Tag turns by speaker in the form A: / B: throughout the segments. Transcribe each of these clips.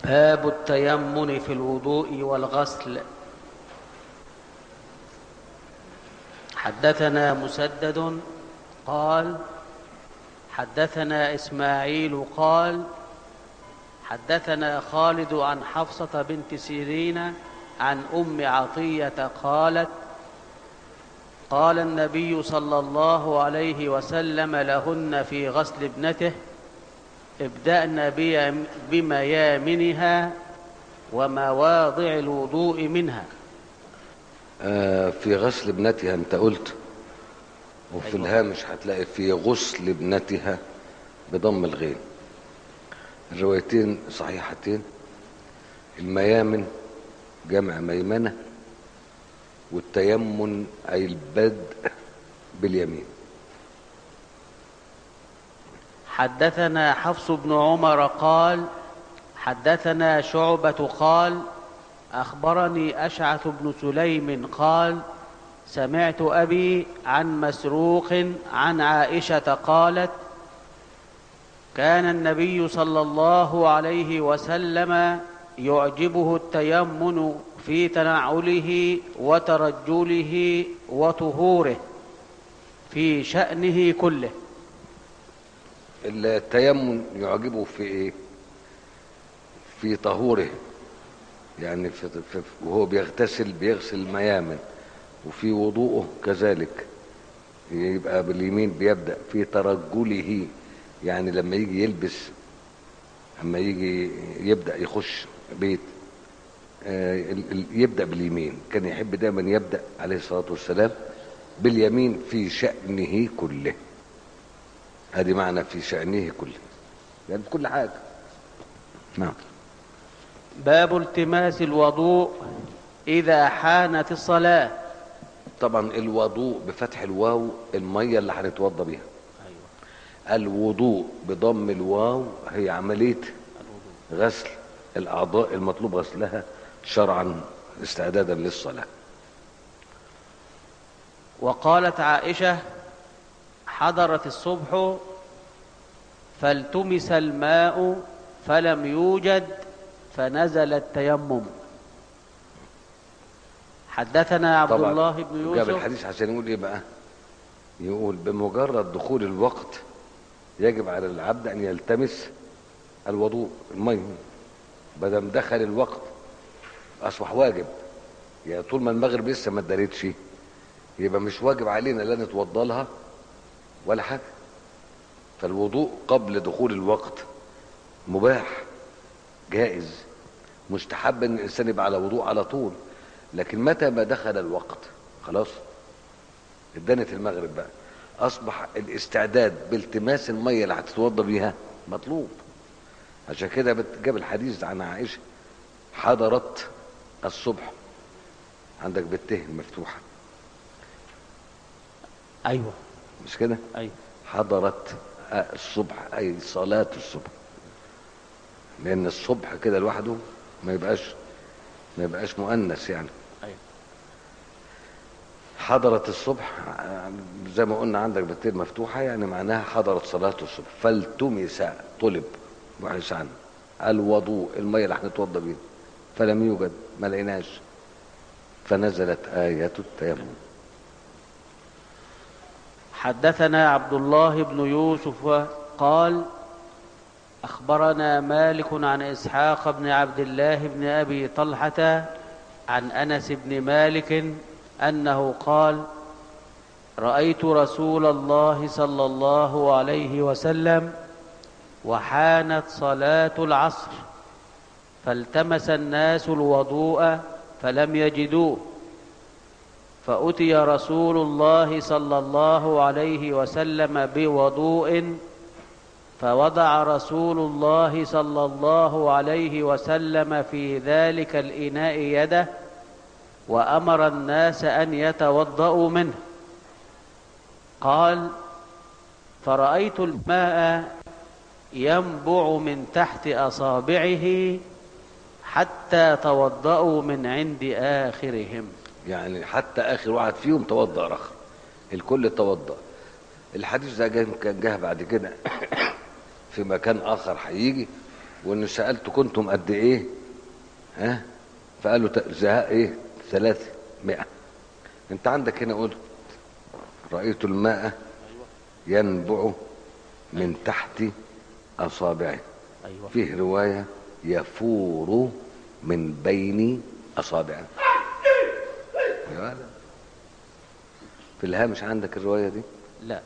A: باب التيمن في الوضوء والغسل حدثنا مسدد قال حدثنا اسماعيل قال حدثنا خالد عن حفصه بنت سيرين عن ام عطيه قالت قال النبي صلى الله عليه وسلم لهن في غسل ابنته ابدأن بميامنها ومواضع الوضوء منها
B: آه في غسل ابنتها انت قلت وفي
A: أيوة.
B: الهامش هتلاقي في غسل ابنتها بضم الغين الروايتين صحيحتين الميامن جمع ميمنة والتيمن أي البدء باليمين
A: حدثنا حفص بن عمر قال حدثنا شعبة قال أخبرني أشعث بن سليم قال سمعت أبي عن مسروق عن عائشة قالت كان النبي صلى الله عليه وسلم يعجبه التيمن في تنعله وترجله وطهوره في شأنه كله
B: التيمم يعجبه في ايه في طهوره يعني في في وهو بيغتسل بيغسل الميامن وفي وضوءه كذلك يبقى باليمين بيبدا في ترجله يعني لما يجي يلبس اما يجي يبدا يخش بيت آه، ال- ال- يبدا باليمين كان يحب دايما يبدا عليه الصلاه والسلام باليمين في شانه كله هذه معنى في شأنه كله يعني في كل حاجة نعم
A: باب التماس الوضوء إذا حانت الصلاة
B: طبعا الوضوء بفتح الواو المية اللي هنتوضى بيها الوضوء بضم الواو هي عملية غسل الأعضاء المطلوب غسلها شرعا استعدادا للصلاة
A: وقالت عائشة حضرت الصبح فالتمس الماء فلم يوجد فنزل التيمم حدثنا عبد
B: طبعا
A: الله بن
B: جاب
A: يوسف
B: الحديث عشان يقول ايه بقى يقول بمجرد دخول الوقت يجب على العبد ان يلتمس الوضوء المي بدل دخل الوقت اصبح واجب يعني طول ما المغرب لسه ما اتدارتش يبقى مش واجب علينا لا نتوضى لها ولا حاجه فالوضوء قبل دخول الوقت مباح جائز مستحب ان الانسان يبقى على وضوء على طول لكن متى ما دخل الوقت خلاص ادانت المغرب بقى اصبح الاستعداد بالتماس الميه اللي هتتوضى بيها مطلوب عشان كده بت- جاب الحديث عن عائشه حضرت الصبح عندك بالته مفتوحه
A: أيوة
B: مش كده
A: أيوة
B: حضرت الصبح اي صلاه الصبح لان الصبح كده لوحده ما يبقاش ما يبقاش مؤنث يعني
A: أيوة
B: حضرت الصبح زي ما قلنا عندك بتير مفتوحة يعني معناها حضرت صلاة الصبح فالتمس طلب وحش عنه الوضوء المية اللي هنتوضى بيها فلم يوجد ما لقيناش فنزلت آية التيمم
A: حدثنا عبد الله بن يوسف قال أخبرنا مالك عن إسحاق بن عبد الله بن أبي طلحة عن أنس بن مالك أنه قال رأيت رسول الله صلى الله عليه وسلم وحانت صلاة العصر فالتمس الناس الوضوء فلم يجدوه فأتي رسول الله صلى الله عليه وسلم بوضوء فوضع رسول الله صلى الله عليه وسلم في ذلك الإناء يده وأمر الناس أن يتوضأوا منه قال فرأيت الماء ينبع من تحت أصابعه حتى توضأوا من عند آخرهم
B: يعني حتى آخر واحد فيهم توضأ رخر الكل توضأ الحديث ده جاي كان جه بعد كده في مكان آخر هيجي وان سالته كنتم قد ايه ها فقالوا ت- زهاء ايه ثلاثمائة انت عندك هنا قلت رايت الماء ينبع من تحت اصابعه
A: أيوة
B: فيه روايه يفور من بين اصابعه يا ولد. في الهامش عندك الروايه دي
A: لا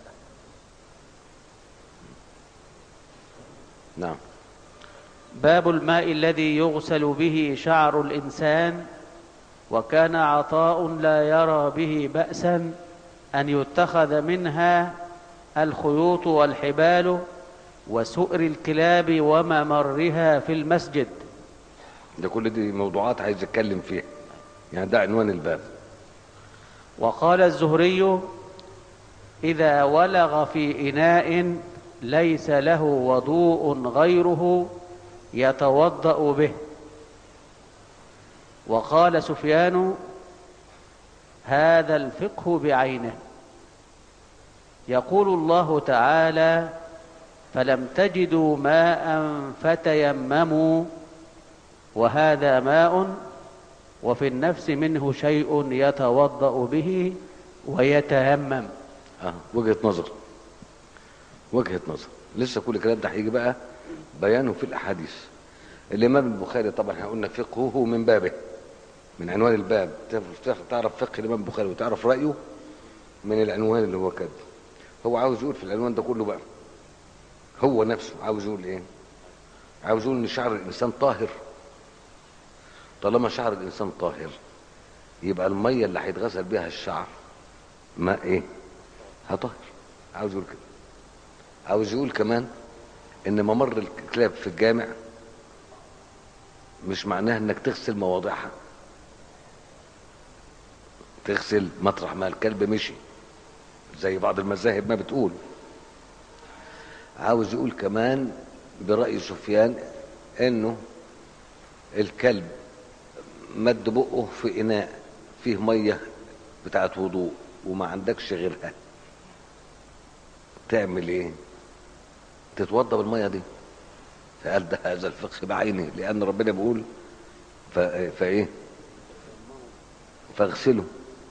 B: نعم
A: باب الماء الذي يغسل به شعر الإنسان وكان عطاء لا يرى به بأسا أن يتخذ منها الخيوط والحبال وسؤر الكلاب وممرها في المسجد
B: ده كل دي موضوعات عايز اتكلم فيها يعني ده عنوان الباب
A: وقال الزهري إذا ولغ في إناء ليس له وضوء غيره يتوضأ به وقال سفيان هذا الفقه بعينه يقول الله تعالى فلم تجدوا ماء فتيمموا وهذا ماء وفي النفس منه شيء يتوضأ به ويتيمم
B: اه وجهه نظر وجهه نظر لسه كل الكلام ده هيجي بقى بيانه في الاحاديث الامام البخاري طبعا احنا قلنا فقهه من بابه من عنوان الباب تعرف- تعرف فقه الامام البخاري وتعرف رايه من العنوان اللي هو كاتبه هو عاوز يقول في العنوان ده كله بقى هو نفسه عاوز يقول ايه عاوز يقول ان شعر الانسان طاهر طالما شعر الانسان طاهر يبقى الميه اللي هيتغسل بيها الشعر ماء ايه هطهر عاوز يقول كده عاوز يقول كمان ان ممر الكلاب في الجامع مش معناه انك تغسل مواضعها تغسل مطرح ما الكلب مشي زي بعض المذاهب ما بتقول عاوز يقول كمان برأي سفيان انه الكلب مد بقه في اناء فيه ميه بتاعت وضوء وما عندكش غيرها تعمل ايه تتوضى بالميه دي فقال ده هذا الفقه بعينه لان ربنا بيقول ف... فايه فاغسلوا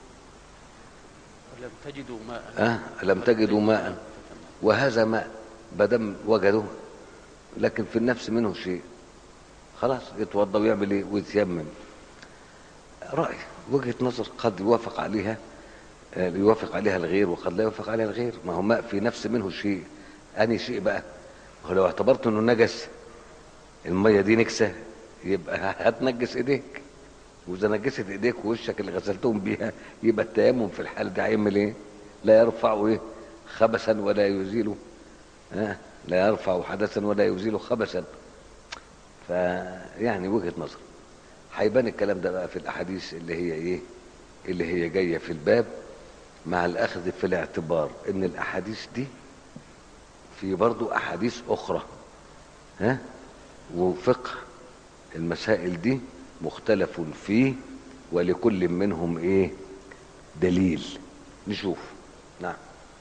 A: ولم تجدوا ماء
B: أه لم تجدوا ماء وهذا ماء بدم وجدوه لكن في النفس منه شيء خلاص يتوضا ويعمل ايه ويتيمم رأي وجهة نظر قد يوافق عليها آه، يوافق عليها الغير وقد لا يوافق عليها الغير ما هو ماء في نفس منه شيء أني شيء بقى هو لو اعتبرت انه نجس المية دي نكسة يبقى هتنجس ايديك واذا نجست ايديك ووشك اللي غسلتهم بيها يبقى التيمم في الحال ده هيعمل ايه لا يرفع ايه خبثا ولا يزيل آه لا يرفع حدثا ولا يزيل خبثا فيعني وجهة نظر هيبان الكلام ده بقى في الاحاديث اللي هي ايه اللي هي جايه في الباب مع الاخذ في الاعتبار ان الاحاديث دي في برضو احاديث اخرى ها وفقه المسائل دي مختلف فيه ولكل منهم ايه دليل نشوف نعم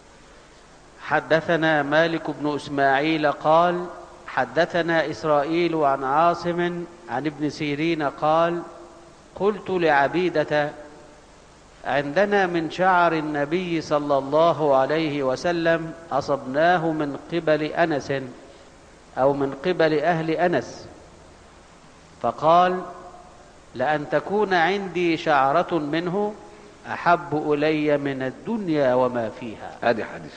A: حدثنا مالك بن اسماعيل قال حدثنا اسرائيل عن عاصم عن ابن سيرين قال قلت لعبيده عندنا من شعر النبي صلى الله عليه وسلم اصبناه من قبل انس او من قبل اهل انس فقال لان تكون عندي شعره منه احب الي من الدنيا وما فيها
B: ادي حديث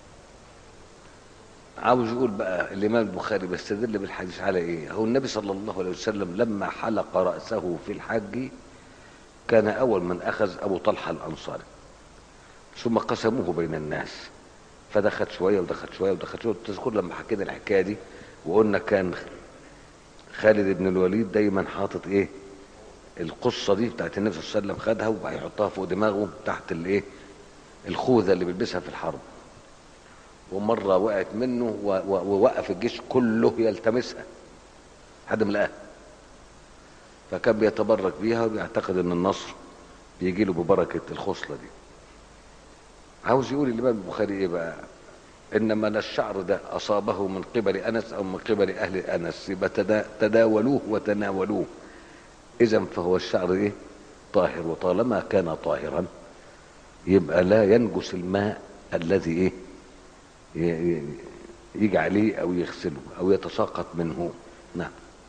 B: عاوز يقول بقى الامام البخاري بيستدل بالحديث على ايه هو النبي صلى الله عليه وسلم لما حلق راسه في الحج كان اول من اخذ ابو طلحه الانصاري ثم قسموه بين الناس فدخل شويه ودخل شويه ودخل شويه تذكر لما حكينا الحكايه دي وقلنا كان خالد بن الوليد دايما حاطط ايه القصه دي بتاعت النبي صلى الله عليه وسلم خدها وهيحطها فوق دماغه تحت الايه الخوذه اللي بيلبسها في الحرب ومره وقعت منه و- و- ووقف الجيش كله يلتمسها لحد ما لقاها فكان بيتبرك بيها وبيعتقد ان النصر بيجي له ببركه الخصله دي عاوز يقول الامام البخاري ايه بقى انما لا الشعر ده اصابه من قبل انس او من قبل اهل انس يبقى تدا- تداولوه وتناولوه اذا فهو الشعر ايه طاهر وطالما كان طاهرا يبقى لا ينجس الماء الذي ايه ي- ي- يجي عليه او يغسله او يتساقط منه نعم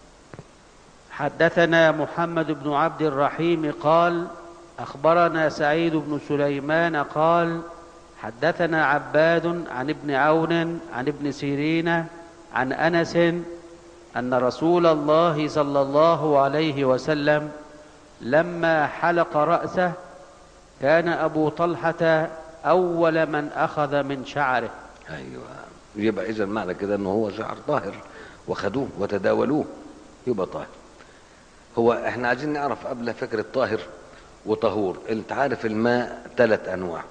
A: حدثنا محمد بن عبد الرحيم قال اخبرنا سعيد بن سليمان قال حدثنا عباد عن ابن عون عن ابن سيرين عن انس ان رسول الله صلى الله عليه وسلم لما حلق راسه كان ابو طلحه اول من اخذ من شعره
B: ايوه يبقى اذا معنى كده انه هو شعر طاهر وخدوه وتداولوه يبقى طاهر هو احنا عايزين نعرف قبل فكره طاهر وطهور انت عارف الماء ثلاث انواع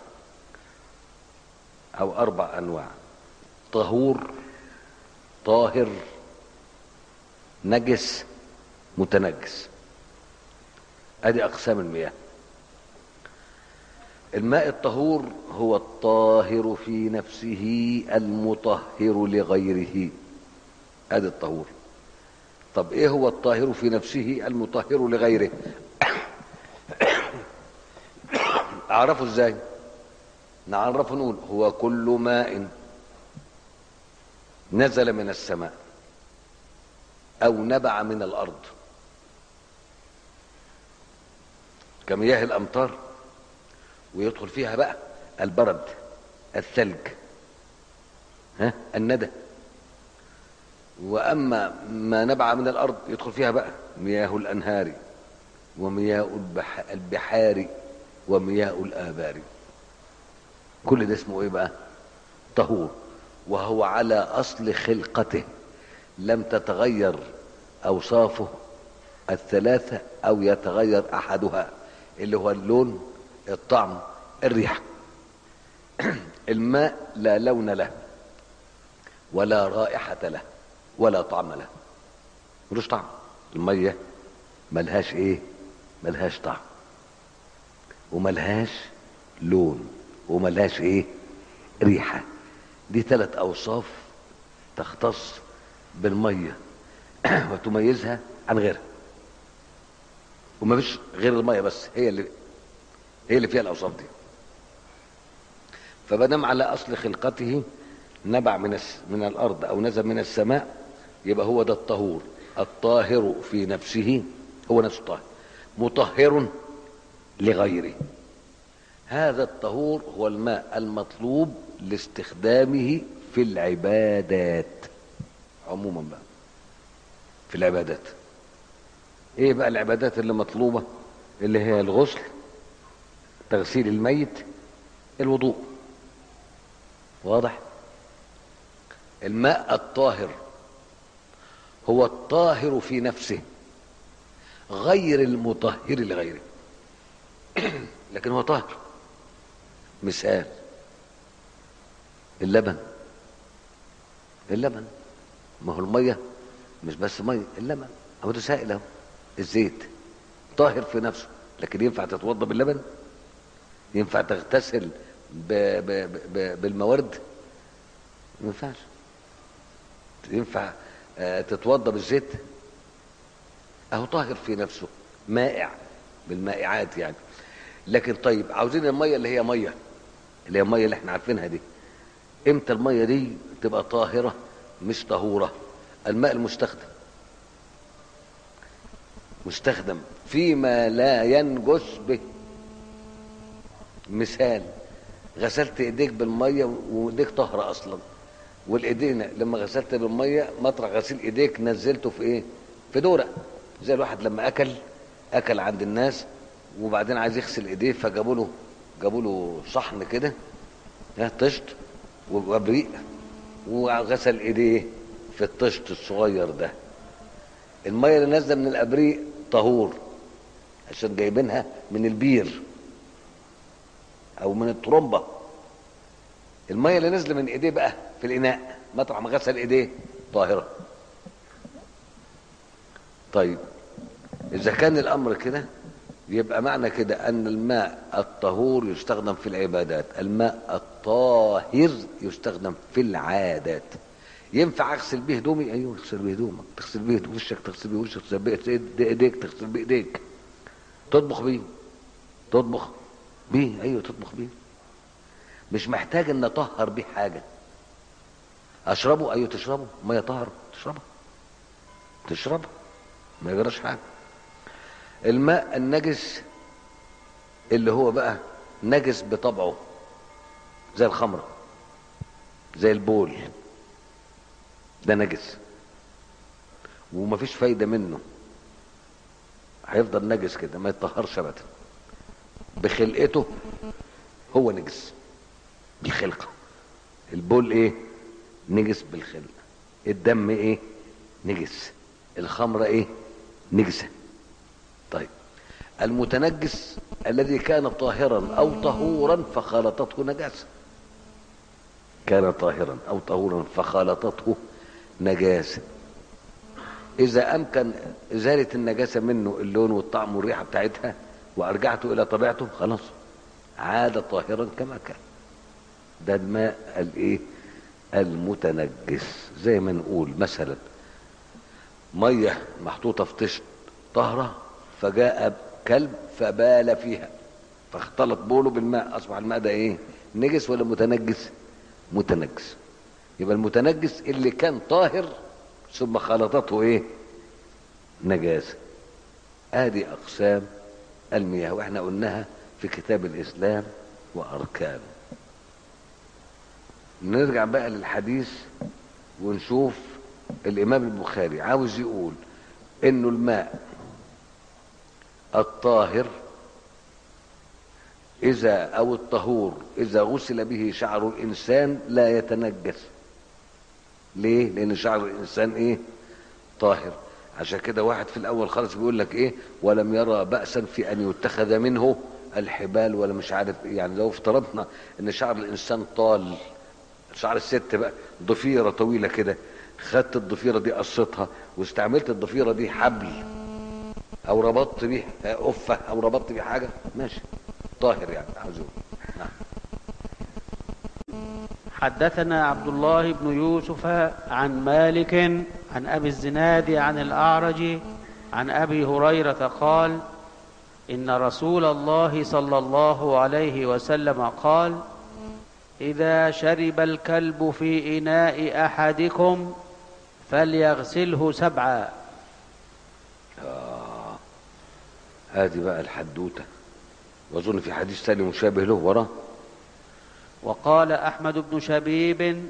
B: او اربع انواع طهور طاهر نجس متنجس ادي اقسام المياه الماء الطهور هو الطاهر في نفسه المطهر لغيره ادي الطهور طب ايه هو الطاهر في نفسه المطهر لغيره اعرفه ازاي نعرفه نقول هو كل ماء نزل من السماء او نبع من الارض كمياه الامطار ويدخل فيها بقى البرد الثلج ها الندى واما ما نبع من الارض يدخل فيها بقى مياه الانهار ومياه البح- البحار ومياه الابار كل ده اسمه ايه بقى طهور وهو على اصل خلقته لم تتغير اوصافه الثلاثه او يتغير احدها اللي هو اللون الطعم الريحه الماء لا لون له ولا رائحه له ولا طعم له ملوش طعم الميه ملهاش ايه ملهاش طعم وملهاش لون وملهاش ايه ريحه دي ثلاث اوصاف تختص بالميه وتميزها عن غيرها وما فيش غير الميه بس هي اللي هي اللي فيها الاوصاف دي فمادام على اصل خلقته نبع من الس... من الارض او نزل من السماء يبقى هو ده الطهور الطاهر في نفسه هو نفسه الطاهر مطهر لغيره هذا الطهور هو الماء المطلوب لاستخدامه في العبادات عموما بقى في العبادات ايه بقى العبادات اللي مطلوبه اللي هي الغسل تغسيل الميت الوضوء واضح الماء الطاهر هو الطاهر في نفسه غير المطهر لغيره لكن هو طاهر مثال اللبن اللبن ما هو الميه مش بس ميه اللبن هو ده سائل اهو الزيت طاهر في نفسه لكن ينفع تتوضا باللبن ينفع تغتسل ب... ب... ب... بالموارد ما ينفعش ينفع آه، تتوضا بالزيت اهو طاهر في نفسه مائع بالمائعات يعني لكن طيب عاوزين الميه اللي هي ميه اللي هي الميه اللي احنا عارفينها دي امتى الميه دي تبقى طاهره مش طهوره الماء المستخدم مستخدم فيما لا ينجس به مثال غسلت ايديك بالميه وايديك طاهره اصلا والايدين لما غسلت بالميه مطرح غسيل ايديك نزلته في ايه في دورق زي الواحد لما اكل اكل عند الناس وبعدين عايز يغسل ايديه فجابوا له جابوا له صحن كده ها طشت وابريق وغسل ايديه في الطشت الصغير ده الميه اللي نازله من الابريق طهور عشان جايبينها من البير او من الطرمبه الميه اللي نازله من ايديه بقى في الاناء مطرح ما غسل ايديه طاهره طيب اذا كان الامر كده يبقى معنى كده ان الماء الطهور يستخدم في العبادات الماء الطاهر يستخدم في العادات ينفع اغسل به هدومي ايوه اغسل به هدومك تغسل به وشك تغسل به وشك تغسل به ايديك تغسل بايديك تطبخ بيه تطبخ بيه ايوه تطبخ بيه مش محتاج ان اطهر بيه حاجه اشربه ايوه تشربه ميه طهر تشربها تشربها ما يجراش حاجه الماء النجس اللي هو بقى نجس بطبعه زي الخمره زي البول ده نجس ومفيش فايده منه هيفضل نجس كده ما يتطهرش ابدا بخلقته هو نجس بالخلقه البول ايه نجس بالخلقه الدم ايه نجس الخمره ايه نجسه طيب المتنجس الذي كان طاهرا او طهورا فخالطته نجاسه كان طاهرا او طهورا فخالطته نجاسه اذا امكن ازاله النجاسه منه اللون والطعم والريحه بتاعتها وارجعته الى طبيعته خلاص عاد طاهرا كما كان ده الماء الايه المتنجس زي ما نقول مثلا ميه محطوطه في طشت طهره فجاء كلب فبال فيها فاختلط بوله بالماء اصبح الماء ده ايه نجس ولا متنجس متنجس يبقى المتنجس اللي كان طاهر ثم خلطته ايه نجاسه ادي اقسام المياه واحنا قلناها في كتاب الاسلام واركانه نرجع بقى للحديث ونشوف الامام البخاري عاوز يقول انه الماء الطاهر اذا او الطهور اذا غسل به شعر الانسان لا يتنجس ليه لان شعر الانسان ايه طاهر عشان كده واحد في الاول خالص بيقول لك ايه ولم يرى بأسا في ان يتخذ منه الحبال ولا مش عارف إيه يعني لو افترضنا ان شعر الانسان طال شعر الست بقى ضفيره طويله كده خدت الضفيره دي قصتها واستعملت الضفيره دي حبل او ربطت بيه قفه او ربطت بيه حاجه ماشي طاهر يعني عاوز يقول. نعم
A: حدثنا عبد الله بن يوسف عن مالك عن ابي الزناد عن الاعرج عن ابي هريره قال ان رسول الله صلى الله عليه وسلم قال اذا شرب الكلب في اناء احدكم فليغسله سبعا
B: آه. هذه بقى الحدوته واظن في حديث ثاني مشابه له وراه
A: وقال احمد بن شبيب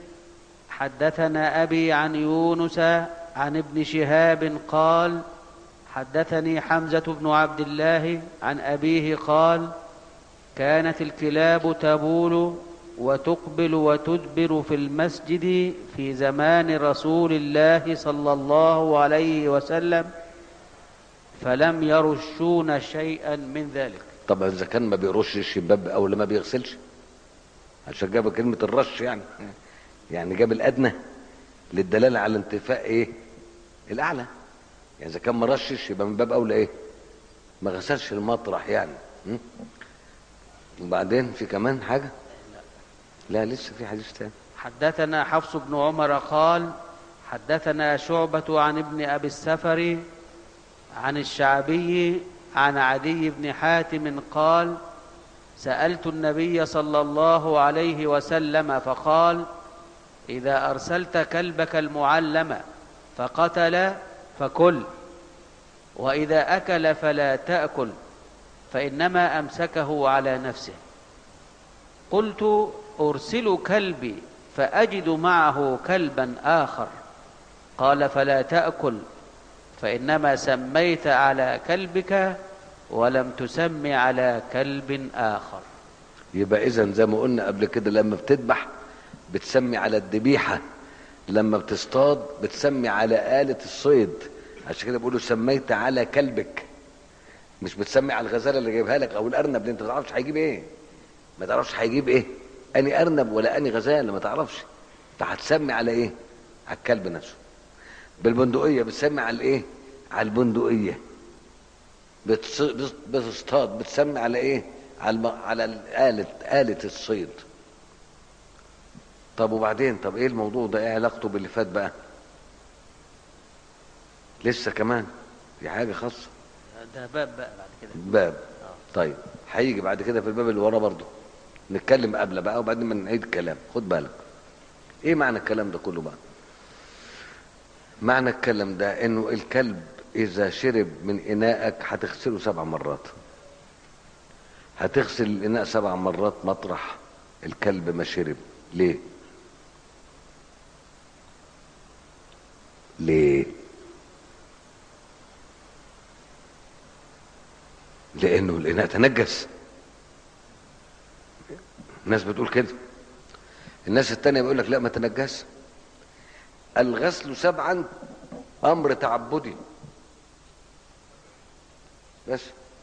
A: حدثنا ابي عن يونس عن ابن شهاب قال حدثني حمزه بن عبد الله عن ابيه قال كانت الكلاب تبول وتقبل وتدبر في المسجد في زمان رسول الله صلى الله عليه وسلم فلم يرشون شيئا من ذلك
B: طبعا اذا كان ما بيرشش الباب او ما بيغسلش عشان جاب كلمه الرش يعني يعني جاب الادنى للدلاله على انتفاء ايه الاعلى يعني اذا كان ما رشش يبقى من باب اولى ايه ما غسلش المطرح يعني م? وبعدين في كمان حاجه لا لسه في حديث تاني
A: حدثنا حفص بن عمر قال حدثنا شعبة عن ابن أبي السفر عن الشعبي عن عدي بن حاتم قال سألت النبي صلى الله عليه وسلم فقال إذا أرسلت كلبك المعلم فقتل فكل وإذا أكل فلا تأكل فإنما أمسكه على نفسه قلت أرسل كلبي فأجد معه كلبا آخر قال فلا تأكل فإنما سميت على كلبك ولم تسم على كلب آخر
B: يبقى اذا زي ما قلنا قبل كده لما بتذبح بتسمي على الذبيحه لما بتصطاد بتسمي على آلة الصيد عشان كده بيقولوا سميت على كلبك مش بتسمي على الغزاله اللي جايبها لك او الارنب اللي انت ما تعرفش هيجيب ايه ما تعرفش هيجيب ايه اني ارنب ولا اني غزاله ما تعرفش انت هتسمي على ايه على الكلب نفسه بالبندقيه بتسمي على الايه على البندقيه بتص- بتص- بتصطاد بتسمي على ايه على الم... على الآلة آلة الصيد طب وبعدين طب ايه الموضوع ده ايه علاقته باللي فات بقى لسه كمان في حاجة خاصة
A: ده باب بقى بعد كده
B: باب
A: آه.
B: طيب هيجي بعد كده في الباب اللي وراه برضه نتكلم قبل بقى وبعدين ما نعيد الكلام خد بالك ايه معنى الكلام ده كله بقى معنى الكلام ده انه الكلب اذا شرب من انائك هتغسله سبع مرات هتغسل الاناء سبع مرات مطرح الكلب ما شرب ليه ليه لانه الاناء تنجس الناس بتقول كده الناس التانية بيقول لك لا ما تنجس الغسل سبعا امر تعبدي بس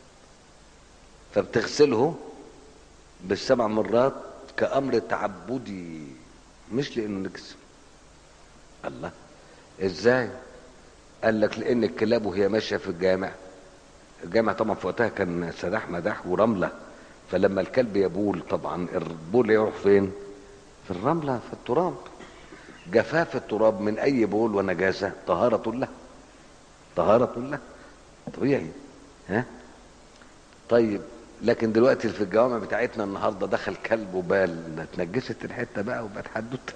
B: فبتغسله بالسبع مرات كامر تعبدي مش لانه نجس الله ازاي قال لك لان الكلاب وهي ماشيه في الجامع الجامع طبعا في وقتها كان سداح مداح ورمله فلما الكلب يبول طبعا البول يروح فين في الرمله في التراب جفاف التراب من اي بول ونجاسه طهاره له طهاره له طبيعي ها طيب لكن دلوقتي في الجوامع بتاعتنا النهارده دخل كلب وبال ده اتنجست الحته بقى وبقت حدوته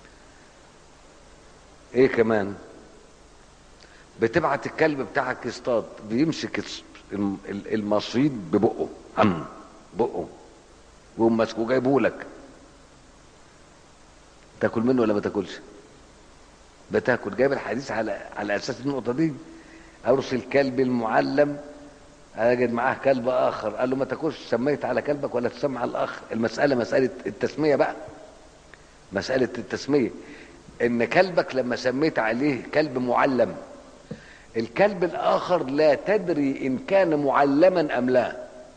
B: ايه كمان بتبعت الكلب بتاعك يصطاد بيمسك الس- الم- ال- المصيد ببقه هم بقه ويقوم ماسكه جايبه لك تاكل منه ولا ما تاكلش بتاكل جايب الحديث على على اساس النقطه دي ارسل الكلب المعلم اجد معاه كلب اخر قال له ما تاكلش سميت على كلبك ولا تسمى على الاخ المساله مساله التسميه بقى مساله التسميه ان كلبك لما سميت عليه كلب معلم الكلب الاخر لا تدري ان كان معلما ام لا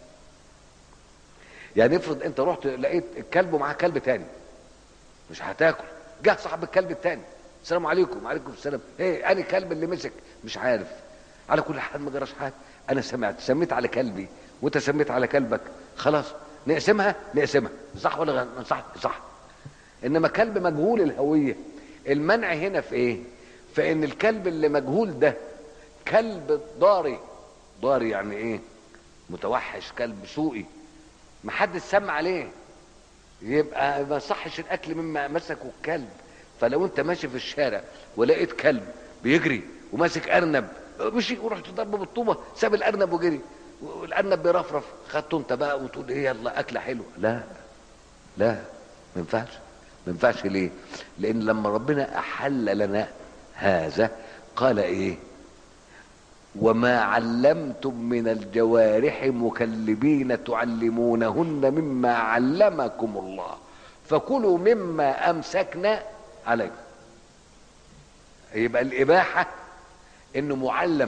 B: يعني افرض انت رحت لقيت الكلب ومعاه كلب تاني مش هتاكل جه صاحب الكلب التاني السلام عليكم وعليكم السلام ايه انا كلب اللي مسك مش عارف على كل حال ما جراش حاجه انا سمعت سميت على كلبي وانت سميت على كلبك خلاص نقسمها نقسمها صح ولا غلط صح صح انما كلب مجهول الهويه المنع هنا في ايه في ان الكلب اللي مجهول ده كلب ضاري ضاري يعني ايه متوحش كلب سوقي ما حد سمع عليه يبقى ما صحش الاكل مما مسكه الكلب فلو انت ماشي في الشارع ولقيت كلب بيجري وماسك ارنب مشي ورحت ضربه بالطوبه ساب الارنب وجري والارنب بيرفرف خدته انت بقى وتقول ايه يلا اكله حلوه لا لا ما ينفعش ما ينفعش ليه لان لما ربنا احل لنا هذا قال ايه وما علمتم من الجوارح مكلبين تعلمونهن مما علمكم الله فكلوا مما امسكنا عليكم يبقى الاباحه انه معلم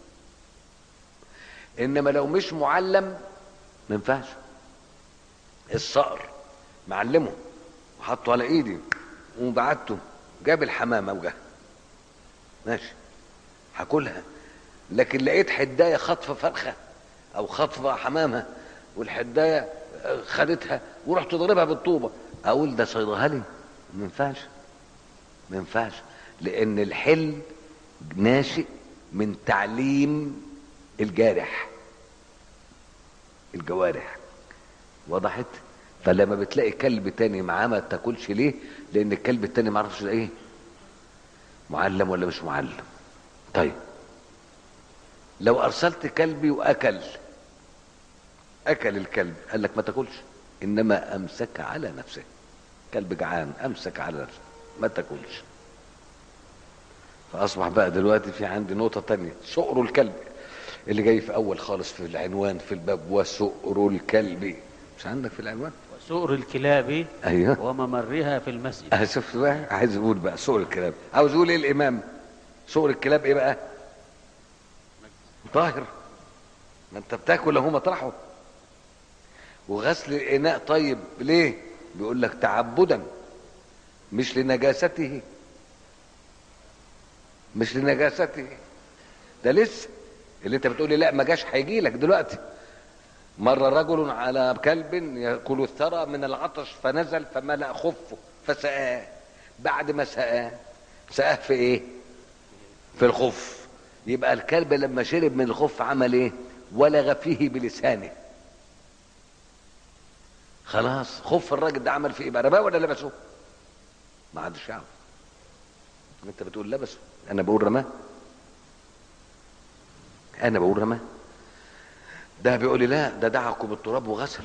B: انما لو مش معلم ما ينفعش الصقر معلمه وحطه على ايدي وبعته جاب الحمامه وجه ماشي هاكلها لكن لقيت حدايه خطفه فرخه او خطفه حمامه والحدايه خدتها ورحت ضاربها بالطوبه اقول ده صيدها لي ما ينفعش ما ينفعش لان الحل ناشئ من تعليم الجارح الجوارح وضحت فلما بتلاقي كلب تاني معاه ما تاكلش ليه لان الكلب التاني ما عرفش ده ايه معلم ولا مش معلم طيب لو ارسلت كلبي واكل اكل الكلب قال لك ما تاكلش انما امسك على نفسه كلب جعان امسك على نفسه ما تاكلش فاصبح بقى دلوقتي في عندي نقطه تانية سؤر الكلب اللي جاي في اول خالص في العنوان في الباب وسؤر الكلب مش عندك في العنوان
A: وسؤر الكلاب
B: ايوه
A: وممرها في المسجد
B: اه شفت بقى عايز اقول بقى سؤر الكلاب عاوز اقول ايه الامام سؤر الكلاب ايه بقى طاهر ما انت بتاكل اهو مطرحه وغسل الاناء طيب ليه بيقول لك تعبدا مش لنجاسته مش لنجاسته ده لسه اللي انت بتقولي لا ما جاش هيجي لك دلوقتي مر رجل على كلب ياكل الثرى من العطش فنزل فملأ خفه فسقاه بعد ما سقاه سقاه في ايه في الخف يبقى الكلب لما شرب من الخف عمل ايه ولغ فيه بلسانه خلاص خف الراجل ده عمل فيه ايه بقى رماه ولا لبسه ما عادش يعرف انت بتقول لبسه انا بقول رماه انا بقول رماه ده بيقول لي لا ده دعكوا بالتراب وغسل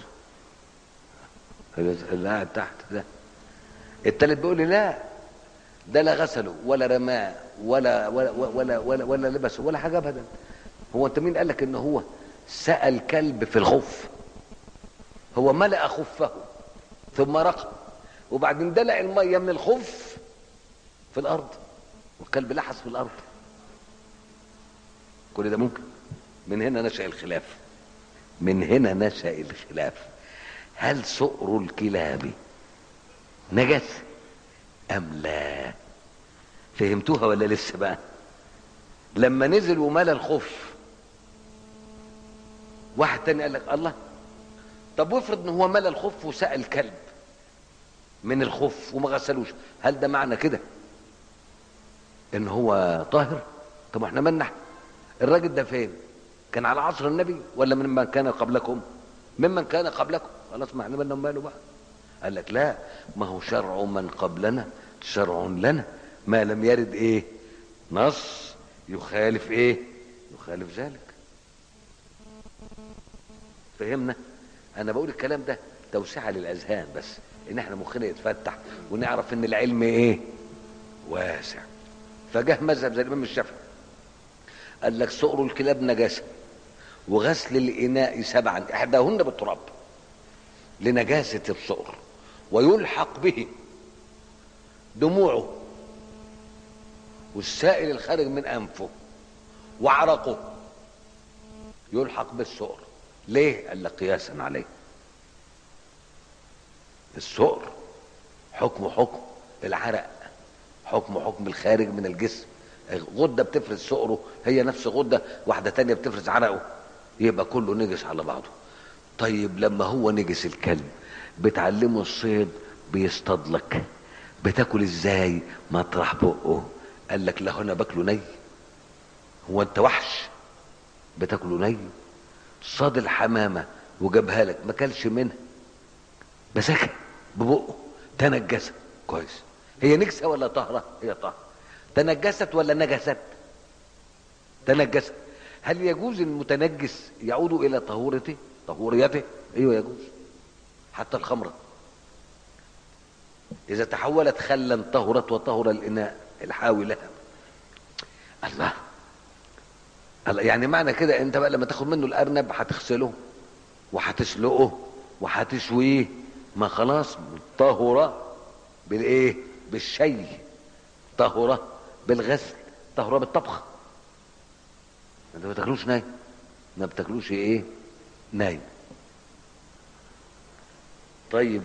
B: اللي قاعد تحت ده التالت بيقول لي لا ده لا غسله ولا رماه ولا ولا ولا ولا, ولا لبسه ولا حاجه ابدا هو انت مين قال لك ان هو سقى الكلب في الخف هو ملأ خفه ثم رقى وبعدين دلق الميه من الخف في الارض والكلب لحس في الارض كل ده ممكن من هنا نشأ الخلاف من هنا نشأ الخلاف هل سؤر الكلاب نجس أم لا فهمتوها ولا لسه بقى لما نزل وملى الخف واحد تاني قال لك الله طب وافرض ان هو ملى الخف وسقى الكلب من الخف وما غسلوش هل ده معنى كده ان هو طاهر طب احنا مالنا الراجل ده فين كان على عصر النبي ولا ممن كان قبلكم ممن كان قبلكم خلاص ما احنا مالنا وماله بقى قال لك لا ما هو شرع من قبلنا شرع لنا ما لم يرد ايه نص يخالف ايه يخالف ذلك فهمنا انا بقول الكلام ده توسعه للاذهان بس ان احنا مخنا يتفتح ونعرف ان العلم ايه واسع فجه مذهب زي الامام الشافعي قال لك سؤر الكلاب نجاسه وغسل الاناء سبعا احداهن بالتراب لنجاسه السؤر ويلحق به دموعه والسائل الخارج من انفه وعرقه يلحق بالسؤر ليه قال لك قياسا عليه السؤر حكم حكم العرق حكم حكم الخارج من الجسم غده بتفرز سؤره هي نفس غده واحده تانية بتفرز عرقه يبقى كله نجس على بعضه طيب لما هو نجس الكلب بتعلمه الصيد بيصطاد لك بتاكل ازاي مطرح بقه قال لك لا هنا باكله ني هو انت وحش بتاكله ني صاد الحمامه وجابها لك ما كلش منها مسكها ببقه تنجست كويس هي نجسه ولا طهره هي طهره تنجست ولا نجست تنجست هل يجوز المتنجس يعود الى طهورته طهوريته ايوه يجوز حتى الخمره اذا تحولت خلا طهرت وطهر الاناء الحاوي لها الله الله يعني معنى كده انت بقى لما تاخد منه الارنب هتغسله وهتسلقه وهتشويه ما خلاص طهر بالايه بالشي طهر بالغسل طهر بالطبخ انت ما بتاكلوش نايم ما بتاكلوش ايه نايم طيب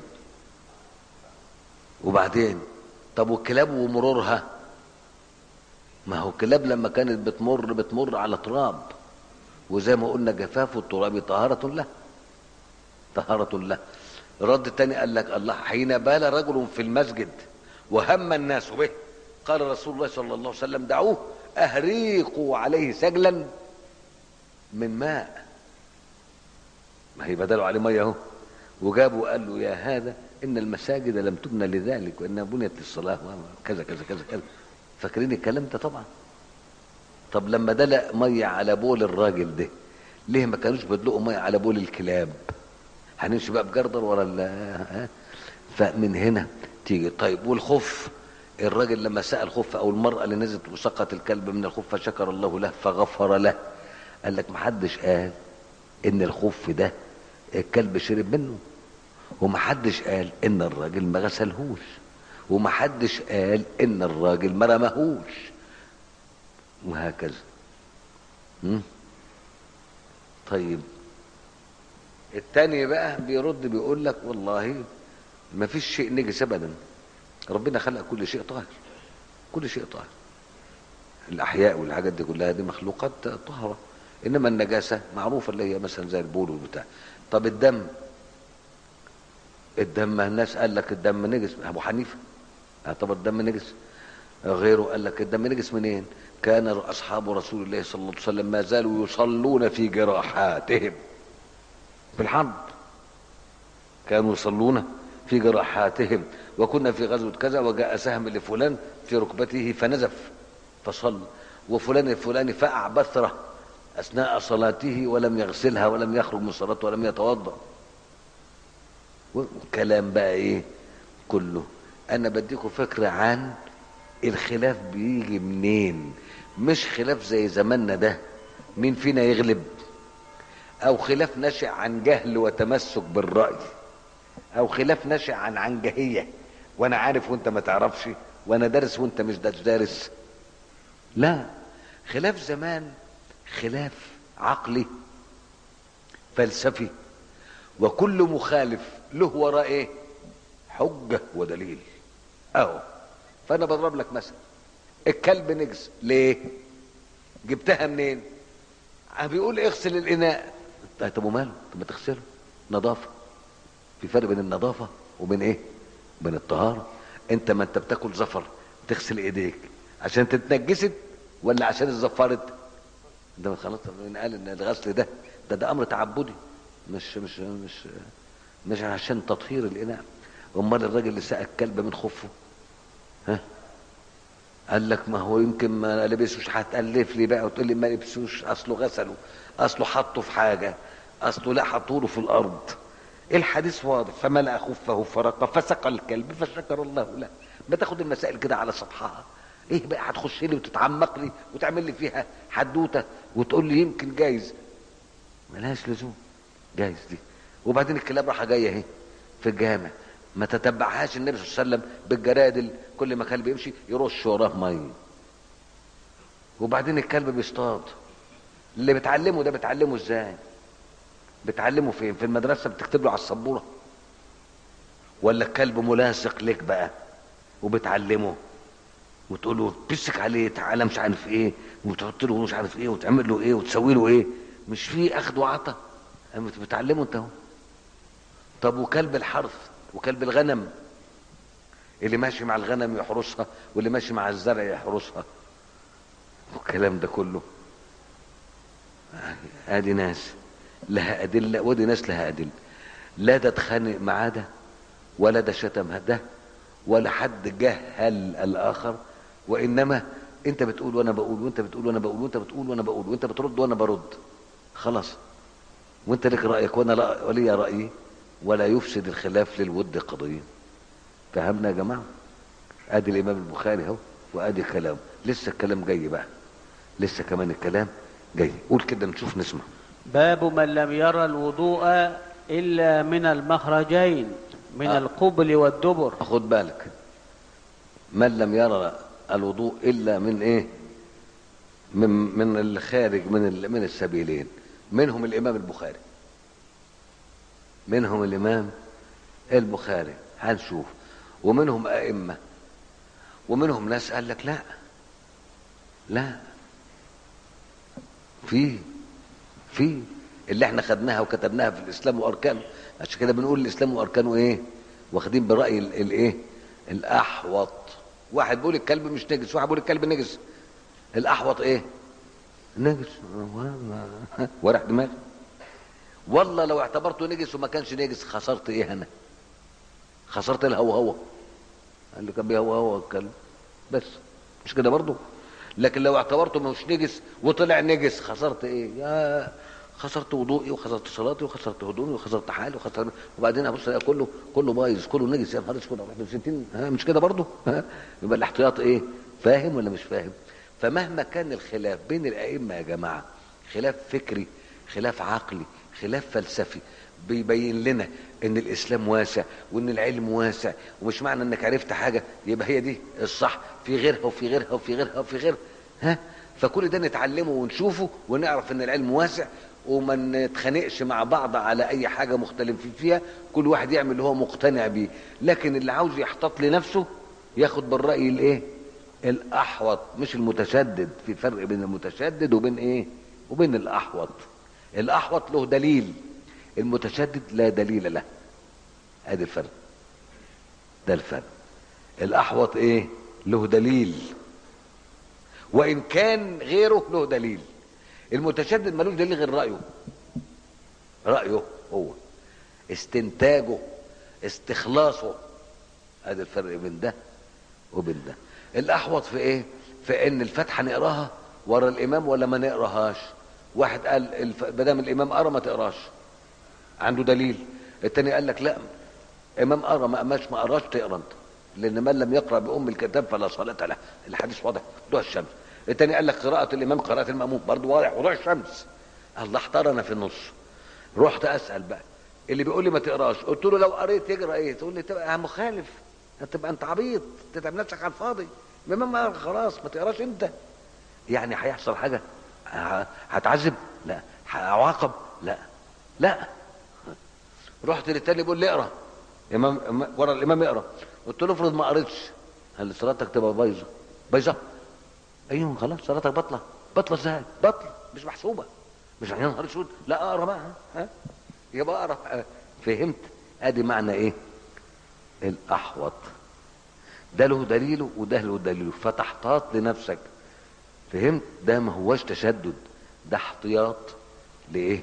B: وبعدين طب والكلاب ومرورها ما هو الكلاب لما كانت بتمر بتمر على تراب وزي ما قلنا جفاف التراب طهارة له طهارة له رد تاني قال لك الله حين بال رجل في المسجد وهم الناس به قال رسول الله صلى الله عليه وسلم دعوه اهريقوا عليه سجلا من ماء ما هي بدلوا عليه ميه اهو وجابوا قال له يا هذا ان المساجد لم تبنى لذلك وانها بنيت للصلاه كذا كذا كذا كذا فاكرين الكلام ده طبعا طب لما دلق ميه على بول الراجل ده ليه ما كانوش بيدلقوا ميه على بول الكلاب هنمشي بقى بجردر ورا ال فمن هنا تيجي طيب والخف الراجل لما سأل الخف او المرأة اللي نزلت وسقط الكلب من الخف فشكر الله له فغفر له قال لك محدش قال ان الخف ده الكلب شرب منه ومحدش قال ان الراجل ما غسلهوش ومحدش قال ان الراجل ما رماهوش وهكذا م? طيب التاني بقى بيرد بيقول لك والله ما فيش شيء نجس ابدا ربنا خلق كل شيء طاهر كل شيء طاهر الاحياء والحاجات دي كلها دي مخلوقات طاهره انما النجاسه معروفه اللي هي مثلا زي البول والبتاع طب الدم الدم الناس قال لك الدم نجس ابو حنيفه اعتبر الدم نجس غيره قال لك الدم نجس منين كان اصحاب رسول الله صلى الله عليه وسلم ما زالوا يصلون في جراحاتهم في الحرب كانوا يصلون في جراحاتهم وكنا في غزوة كذا وجاء سهم لفلان في ركبته فنزف فصلى وفلان الفلاني فقع بثرة أثناء صلاته ولم يغسلها ولم يخرج من صلاته ولم يتوضأ وكلام بقى ايه كله انا بديكم فكرة عن الخلاف بيجي منين مش خلاف زي زماننا ده مين فينا يغلب او خلاف نشأ عن جهل وتمسك بالرأي او خلاف نشأ عن عنجهية وانا عارف وانت ما تعرفش وانا دارس وانت مش دارس لا خلاف زمان خلاف عقلي فلسفي وكل مخالف له وراء ايه حجة ودليل اهو فانا بضرب لك مثلا الكلب نجس ليه جبتها منين بيقول اغسل الاناء طب وماله طب ما تغسله نظافه في فرق بين النظافه وبين ايه بين الطهاره انت ما انت بتاكل زفر تغسل ايديك عشان تتنجست ولا عشان اتزفرت ده خلاص من قال ان الغسل ده ده ده امر تعبدي مش مش مش مش عشان تطهير الاناء امال الراجل اللي سقى الكلب من خفه ها قال لك ما هو يمكن ما لبسوش هتألف لي بقى وتقول لي ما لبسوش اصله غسله اصله حطه في حاجه اصله لا حطوله في الارض الحديث واضح فملأ خفه فرق فسقى الكلب فشكر الله له ما تاخد المسائل كده على سطحها ايه بقى هتخش لي وتتعمق لي وتعمل لي فيها حدوته وتقول لي يمكن جايز ملهاش لزوم جايز دي وبعدين الكلاب راحه جايه اهي في الجامع ما تتبعهاش النبي صلى الله عليه وسلم بالجرادل كل ما كلب يمشي يرش وراه ميه وبعدين الكلب بيصطاد اللي بتعلمه ده بتعلمه ازاي بتعلمه فين في المدرسه بتكتب له على السبوره ولا الكلب ملاصق لك بقى وبتعلمه وتقول له تمسك عليه تعالى مش عارف ايه وتحط له مش عارف ايه وتعمل له ايه وتسوي له ايه مش في اخد وعطا بتعلمه انت اهو طب وكلب الحرث وكلب الغنم اللي ماشي مع الغنم يحرسها واللي ماشي مع الزرع يحرسها والكلام ده كله ادي ناس لها ادله ودي ناس لها ادله لا ده اتخانق معاه ده ولا ده شتم ده ولا حد جهل الاخر وانما انت بتقول وانا بقول وانت بتقول وانا بقول وانت بتقول وانا بقول وانت بترد وانا برد خلاص وانت لك رايك وانا لا ولي رايي ولا يفسد الخلاف للود قضيه فهمنا يا جماعه ادي الامام البخاري اهو وادي كلامه لسه الكلام جاي بقى لسه كمان الكلام جاي قول كده نشوف نسمع
A: باب من لم يرى الوضوء إلا من المخرجين من
B: آه.
A: القبل والدبر
B: خد بالك من لم يرى الوضوء الا من ايه من من الخارج من ال- من السبيلين منهم الامام البخاري منهم الامام البخاري هنشوف ومنهم ائمه ومنهم ناس قال لك لا لا في في اللي احنا خدناها وكتبناها في الاسلام واركانه عشان كده بنقول الاسلام واركانه ايه واخدين براي ال- الايه الاحوط واحد بيقول الكلب مش نجس واحد بيقول الكلب نجس الاحوط ايه نجس ورح دماغي والله لو اعتبرته نجس وما كانش نجس خسرت ايه انا خسرت الهو هو قال لي كان بيهوى هو الكلب بس مش كده برضه لكن لو اعتبرته مش نجس وطلع نجس خسرت ايه يا خسرت وضوئي وخسرت صلاتي وخسرت هدومي وخسرت حالي وخسرت وبعدين ابص الاقي كله كله بايظ كله نجس يا نهار اسود اروح ب 60 ها مش كده برضه ها يبقى الاحتياط ايه فاهم ولا مش فاهم فمهما كان الخلاف بين الائمه يا جماعه خلاف فكري خلاف عقلي خلاف فلسفي بيبين لنا ان الاسلام واسع وان العلم واسع ومش معنى انك عرفت حاجه يبقى هي دي الصح في غيرها وفي غيرها وفي غيرها وفي غيرها ها فكل ده نتعلمه ونشوفه ونعرف ان العلم واسع وما نتخانقش مع بعض على اي حاجه مختلفين فيها كل واحد يعمل اللي هو مقتنع بيه لكن اللي عاوز يحتاط لنفسه ياخد بالراي الايه الاحوط مش المتشدد في فرق بين المتشدد وبين ايه وبين الاحوط الاحوط له دليل المتشدد لا دليل له ادي الفرق ده الفرق الاحوط ايه له دليل وان كان غيره له دليل المتشدد ملوش دليل غير رايه رايه هو استنتاجه استخلاصه ادي الفرق بين ده وبين ده الاحوط في ايه في ان الفاتحه نقراها ورا الامام ولا ما نقراهاش واحد قال الف... ما دام الامام قرا ما تقراش عنده دليل التاني قال لك لا امام قرا ما قامش ما قراش تقرا انت لان من لم يقرا بام الكتاب فلا صلاه له الحديث واضح وضوح الشمس التاني قال لك قراءه الامام قراءه الماموم برضه واضح وضوح الشمس الله احترنا في النص رحت اسال بقى اللي بيقول لي ما تقراش قلت له لو قريت يقرا ايه تقول لي تبقى مخالف هتبقى انت عبيط تتعب نفسك على الفاضي الامام قرا خلاص ما تقراش انت يعني هيحصل حاجه ه- هتعذب لا هعاقب لا لا رحت للتاني بيقول لي اقرا امام إمام- ورا الامام اقرا قلت له افرض ما قريتش هل صلاتك تبقى بايظه بايظه ايوه خلاص صلاتك بطله بطله ازاي بطله مش محسوبه مش يا نهار اسود لا اقرا بقى ها يبقى اقرا آه، فهمت ادي معنى ايه الاحوط ده له دليله وده له دليله فتحتاط لنفسك فهمت ده ما هوش تشدد ده احتياط لايه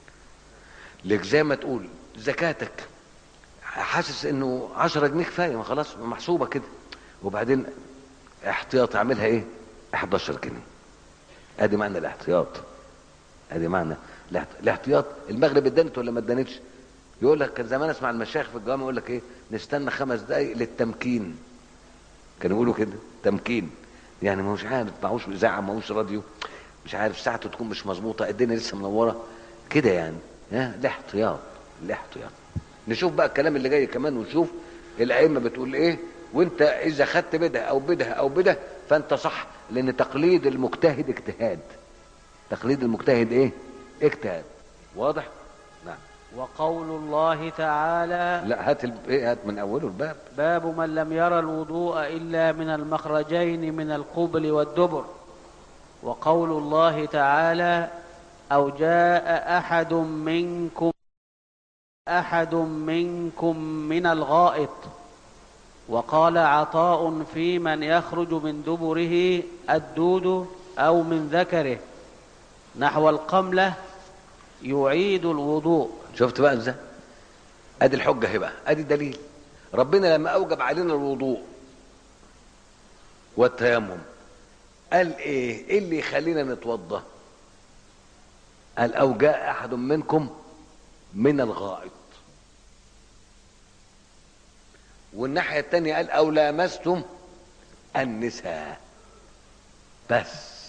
B: لك زي ما تقول زكاتك حاسس انه 10 جنيه كفايه ما خلاص محسوبه كده وبعدين احتياط اعملها ايه 11 جنيه ادي معنى الاحتياط ادي معنى الاحت- الاحتياط المغرب ادانت ولا ما ادانتش يقول لك كان زمان اسمع المشايخ في الجامع يقول لك ايه نستنى خمس دقايق للتمكين كانوا يقولوا كده تمكين يعني ما هوش عارف معهوش اذاعه معهوش راديو مش عارف ساعته تكون مش مظبوطه الدنيا لسه منوره كده يعني ها الاحتياط الاحتياط نشوف بقى الكلام اللي جاي كمان ونشوف الائمه بتقول ايه وانت اذا خدت بده او بده او بده فانت صح لان تقليد المجتهد اجتهاد تقليد المجتهد ايه اجتهاد واضح نعم
A: وقول الله تعالى
B: لا هات ال... ايه هات من اوله الباب
A: باب من لم يرى الوضوء إلا من المخرجين من القبل والدبر وقول الله تعالى أو جاء أحد منكم أحد منكم من الغائط وقال عطاء في من يخرج من دبره الدود أو من ذكره نحو القملة يعيد الوضوء
B: شفت بقى ازاي ادي الحجه اهي بقى ادي الدليل ربنا لما اوجب علينا الوضوء والتيمم قال ايه ايه اللي يخلينا نتوضا قال او جاء احد منكم من الغائط والناحيه الثانيه قال او لامستم النساء بس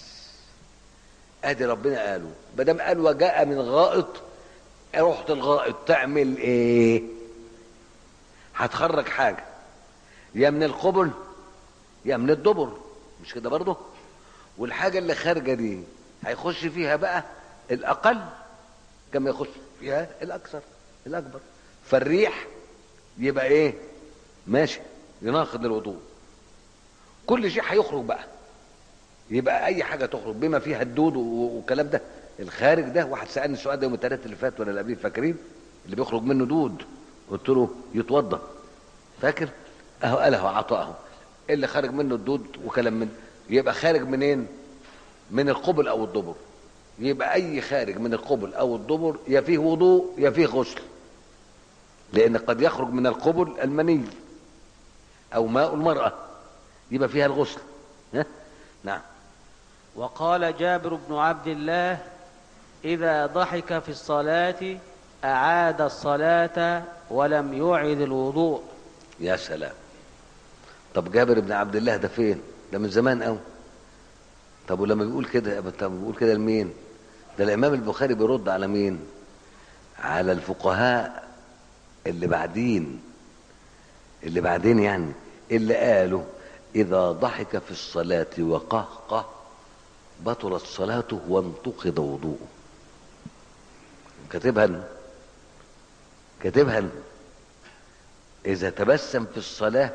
B: ادي ربنا قاله ما دام قال وجاء من غائط رحت الغائط تعمل ايه هتخرج حاجه يا من القبل يا من الدبر مش كده برضه والحاجه اللي خارجه دي هيخش فيها بقى الاقل كما يخش فيها الاكثر الاكبر فالريح يبقى ايه ماشي يناقض الوضوء كل شيء هيخرج بقى يبقى اي حاجه تخرج بما فيها الدود و- والكلام ده الخارج ده واحد سالني السؤال ده يوم الثلاث اللي فات ولا اللي قبليه فاكرين اللي بيخرج منه دود قلت له يتوضا فاكر اهو قال اهو عطاءه اللي خارج منه الدود وكلام من يبقى خارج منين من القبل او الدبر يبقى اي خارج من القبل او الدبر يا فيه وضوء يا فيه غسل لان قد يخرج من القبل المني او ماء المراه يبقى فيها الغسل ها نعم
A: وقال جابر بن عبد الله إذا ضحك في الصلاة أعاد الصلاة ولم يعد الوضوء
B: يا سلام طب جابر بن عبد الله ده فين ده من زمان قوي طب ولما بيقول كده طب بيقول كده لمين ده الامام البخاري بيرد على مين على الفقهاء اللي بعدين اللي بعدين يعني اللي قالوا اذا ضحك في الصلاه وقهقه بطلت صلاته وانتقض وضوءه كاتبها لنا. كاتبها لنا. اذا تبسم في الصلاه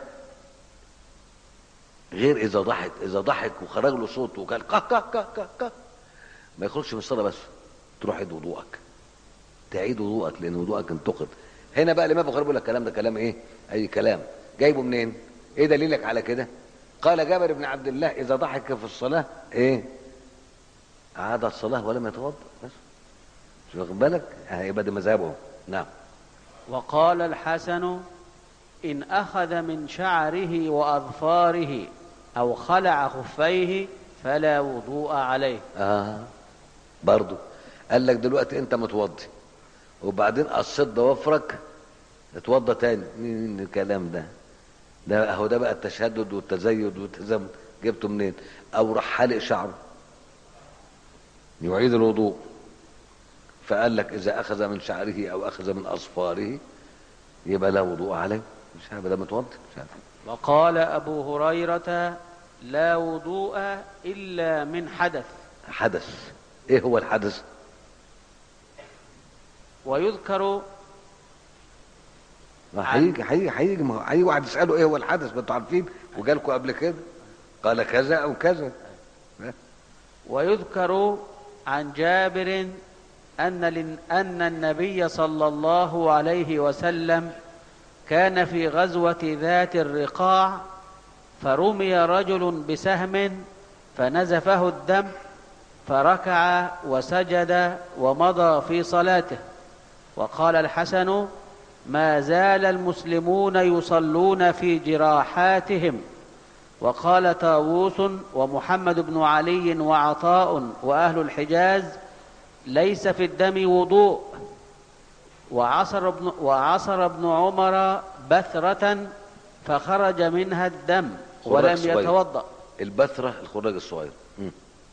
B: غير اذا ضحك اذا ضحك وخرج له صوت وقال كه كه كه كه كه ما يخرجش من الصلاه بس تروح عيد وضوءك تعيد وضوءك لان وضوءك انتقد هنا بقى الامام البخاري بيقول لك الكلام ده كلام ايه اي كلام جايبه منين ايه دليلك على كده قال جابر بن عبد الله اذا ضحك في الصلاه ايه عاد الصلاه ولم يتوضا بس مش واخد بالك هيبقى ده مذهبه نعم
A: وقال الحسن إن أخذ من شعره وأظفاره أو خلع خفيه فلا وضوء عليه
B: اه برضو قال لك دلوقتي انت متوضي وبعدين قصيت ضوافرك اتوضى تاني مين الكلام ده ده اهو ده بقى التشدد والتزيد والتزمت جبته منين او راح حالق شعره يعيد الوضوء فقال لك اذا اخذ من شعره او اخذ من اصفاره يبقى لا وضوء عليه مش عارف ده متوضي مش عارف
A: وقال أبو هريرة لا وضوء إلا من حدث
B: حدث ايه هو الحدث
A: ويذكر
B: ما هيجي هيجي هيجي ما هو هيجي واحد يساله ايه هو الحدث ما انتوا عارفين وجالكوا قبل كده قال كذا او كذا
A: ويذكر عن جابر أن لن- أن النبي صلى الله عليه وسلم كان في غزوة ذات الرقاع فرمي رجل بسهم فنزفه الدم فركع وسجد ومضى في صلاته وقال الحسن ما زال المسلمون يصلون في جراحاتهم وقال طاووس ومحمد بن علي وعطاء واهل الحجاز ليس في الدم وضوء وعصر ابن, وعصر ابن عمر بثرة فخرج منها الدم
B: خراج
A: ولم
B: صغير.
A: يتوضأ
B: البثره الخراج الصغير مم.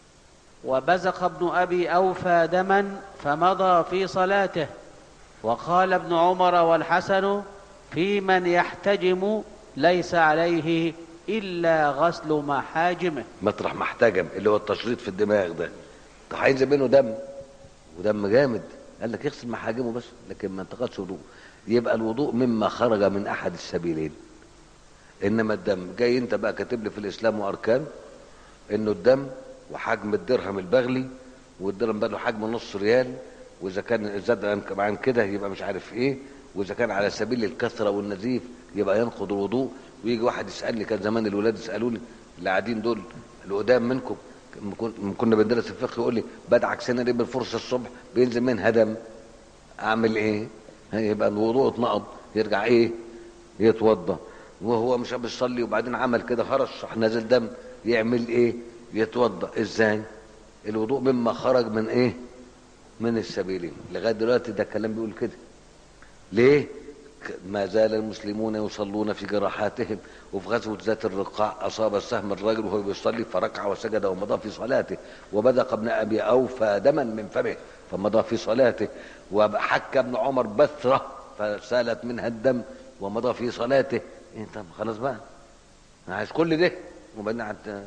A: وبزق ابن أبي أوفى دما فمضى في صلاته وقال ابن عمر والحسن في من يحتجم ليس عليه إلا غسل محاجمه
B: مطرح محتجم اللي هو التشريط في الدماغ ده ده هينزل منه دم ودم جامد قال لك يغسل محاجمه بس لكن ما انتقدش وضوء يبقى الوضوء مما خرج من احد السبيلين انما الدم جاي انت بقى كاتب لي في الاسلام واركان انه الدم وحجم الدرهم البغلي والدرهم بقى له حجم نص ريال واذا كان زاد عن عن كده يبقى مش عارف ايه واذا كان على سبيل الكثره والنزيف يبقى ينقض الوضوء ويجي واحد يسالني كان زمان الولاد يسالوني اللي قاعدين دول القدام منكم لما كن- لما كنا بندرس الفقه يقول لي بدعك سنه دي بالفرصه الصبح بينزل منها دم اعمل ايه؟ يبقى الوضوء اتنقض يرجع ايه؟ يتوضا وهو مش بيصلي وبعدين عمل كده هرش راح نازل دم يعمل ايه؟ يتوضا ازاي؟ الوضوء مما خرج من ايه؟ من السبيلين لغايه دلوقتي ده الكلام بيقول كده ليه؟ ك- ما زال المسلمون يصلون في جراحاتهم وفي غزوة ذات الرقاع أصاب السهم الرجل وهو بيصلي فركع وسجد ومضى في صلاته وبدق ابن أبي أوفى دما من فمه فمضى في صلاته وحك ابن عمر بثرة فسالت منها الدم ومضى في صلاته إيه طب خلاص بقى أنا عايز كل ده وبعدين قعدت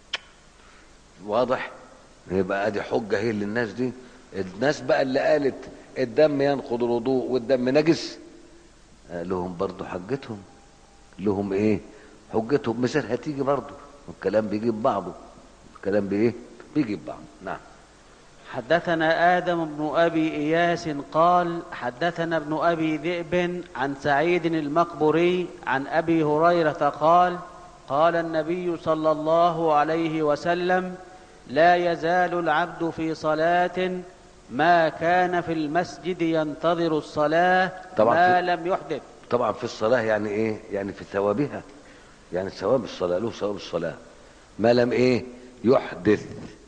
B: واضح يبقى ادي حجه هي للناس دي الناس بقى اللي قالت الدم ينقض الوضوء والدم نجس آه، لهم برضو حجتهم لهم ايه حجتهم مثل هتيجي برضو والكلام بيجيب بعضه الكلام بايه بيجيب بعضه نعم
A: حدثنا آدم بن أبي إياس قال حدثنا ابن أبي ذئب عن سعيد المقبري عن أبي هريرة قال قال النبي صلى الله عليه وسلم لا يزال العبد في صلاة ما كان في المسجد ينتظر الصلاة
B: طبعاً
A: ما
B: في-
A: لم يحدث
B: طبعا في الصلاة يعني ايه يعني في ثوابها يعني ثواب الصلاة له ثواب الصلاة ما لم ايه يحدث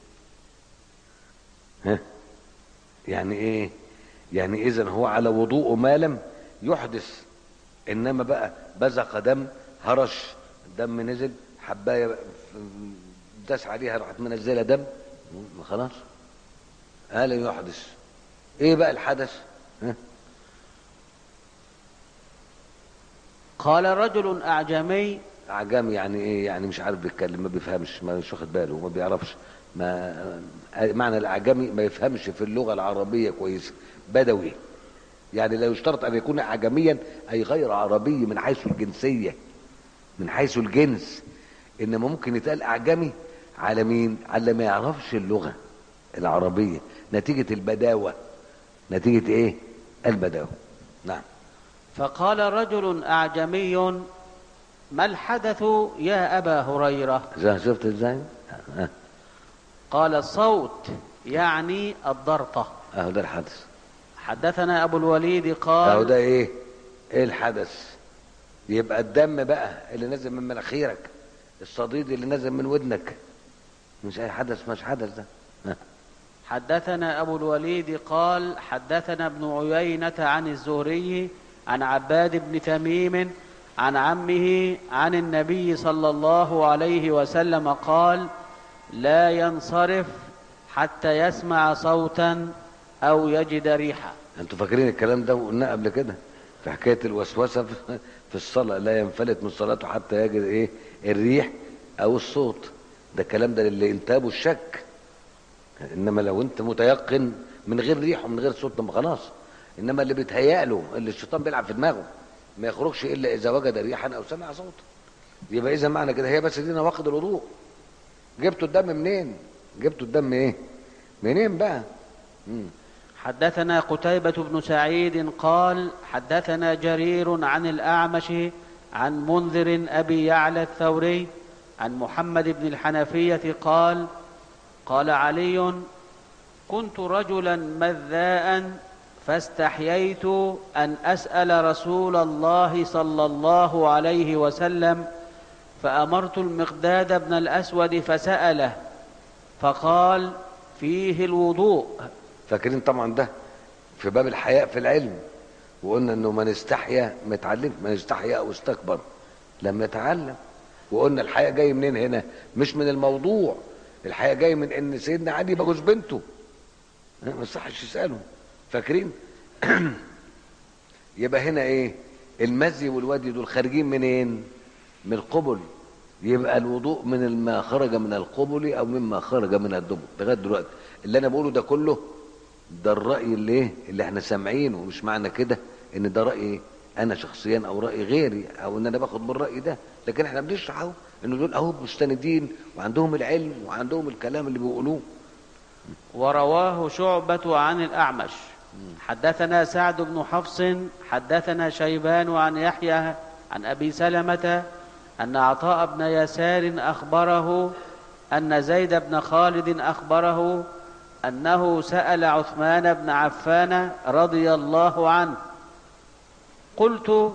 B: ها يعني ايه يعني اذا هو على وضوء ما لم يحدث انما بقى بزق دم هرش دم نزل حبايه داس عليها راحت منزله دم ما خلاص آه لم يحدث ايه بقى الحدث ها
A: قال رجل أعجمي
B: اعجمي يعني ايه يعني مش عارف بيتكلم ما بيفهمش ما مش واخد باله ما بيعرفش ما معنى الاعجمي ما يفهمش في اللغه العربيه كويس بدوي يعني لا يشترط ان يكون اعجميا اي غير عربي من حيث الجنسيه من حيث الجنس انما ممكن يتقال اعجمي على مين على ما يعرفش اللغه العربية نتيجة البداوة نتيجة ايه البداوة نعم
A: فقال رجل أعجمي ما الحدث يا أبا هريرة
B: زي- شفت ازاي اه
A: قال الصوت يعني الضرطة
B: اهو ده الحدث
A: حدثنا أبو الوليد
B: اهو
A: قال
B: ده ايه ايه الحدث يبقى الدم بقى اللي نازل من مناخيرك الصديد اللي نازل من ودنك مش اي حدث مش حدث ده ها.
A: حدثنا أبو الوليد قال حدثنا ابن عيينة عن الزهري عن عباد بن تميم عن عمه عن النبي صلى الله عليه وسلم قال لا ينصرف حتى يسمع صوتا أو يجد ريحا
B: انتوا فاكرين الكلام ده وقلناه قبل كده في حكايه الوسوسه في- في الصلاه لا ينفلت من صلاته حتى يجد ايه الريح او الصوت ده الكلام ده اللي انتابه الشك انما لو انت متيقن من غير ريح ومن غير صوت طب خلاص انما اللي بيتهيأ له اللي الشيطان بيلعب في دماغه ما يخرجش الا اذا وجد ريحا او سمع صوتا يبقى اذا معنى كده هي بس دي نواقض الوضوء جبتوا الدم منين جبتوا الدم ايه منين بقى مم.
A: حدثنا قتيبة بن سعيد قال حدثنا جرير عن الأعمش عن منذر أبي يعلى الثوري عن محمد بن الحنفية قال قال علي كنت رجلا مذاء فاستحييت أن أسأل رسول الله صلى الله عليه وسلم فأمرت المقداد بن الأسود فسأله فقال فيه الوضوء
B: فاكرين طبعا ده في باب الحياء في العلم وقلنا انه من استحيا ما اتعلمش من استحيا او استكبر لم يتعلم وقلنا الحياء جاي منين هنا مش من الموضوع الحياء جاي من ان سيدنا علي بجوز بنته ما يصحش يساله فاكرين يبقى هنا ايه المزي والودي دول خارجين منين من القبل يبقى الوضوء من ما خرج من القبل او مما خرج من الدبر لغايه دلوقتي اللي انا بقوله ده كله ده الراي اللي ايه اللي احنا سامعينه مش معنى كده ان ده رايي انا شخصيا او راي غيري او ان انا باخد بالراي ده لكن احنا بنشرح اهو ان دول اهو مستندين وعندهم العلم وعندهم الكلام اللي بيقولوه
A: ورواه شعبة عن الأعمش حدثنا سعد بن حفص حدثنا شيبان عن يحيى عن أبي سلمة أن عطاء بن يسار أخبره أن زيد بن خالد أخبره أنه سأل عثمان بن عفان رضي الله عنه قلت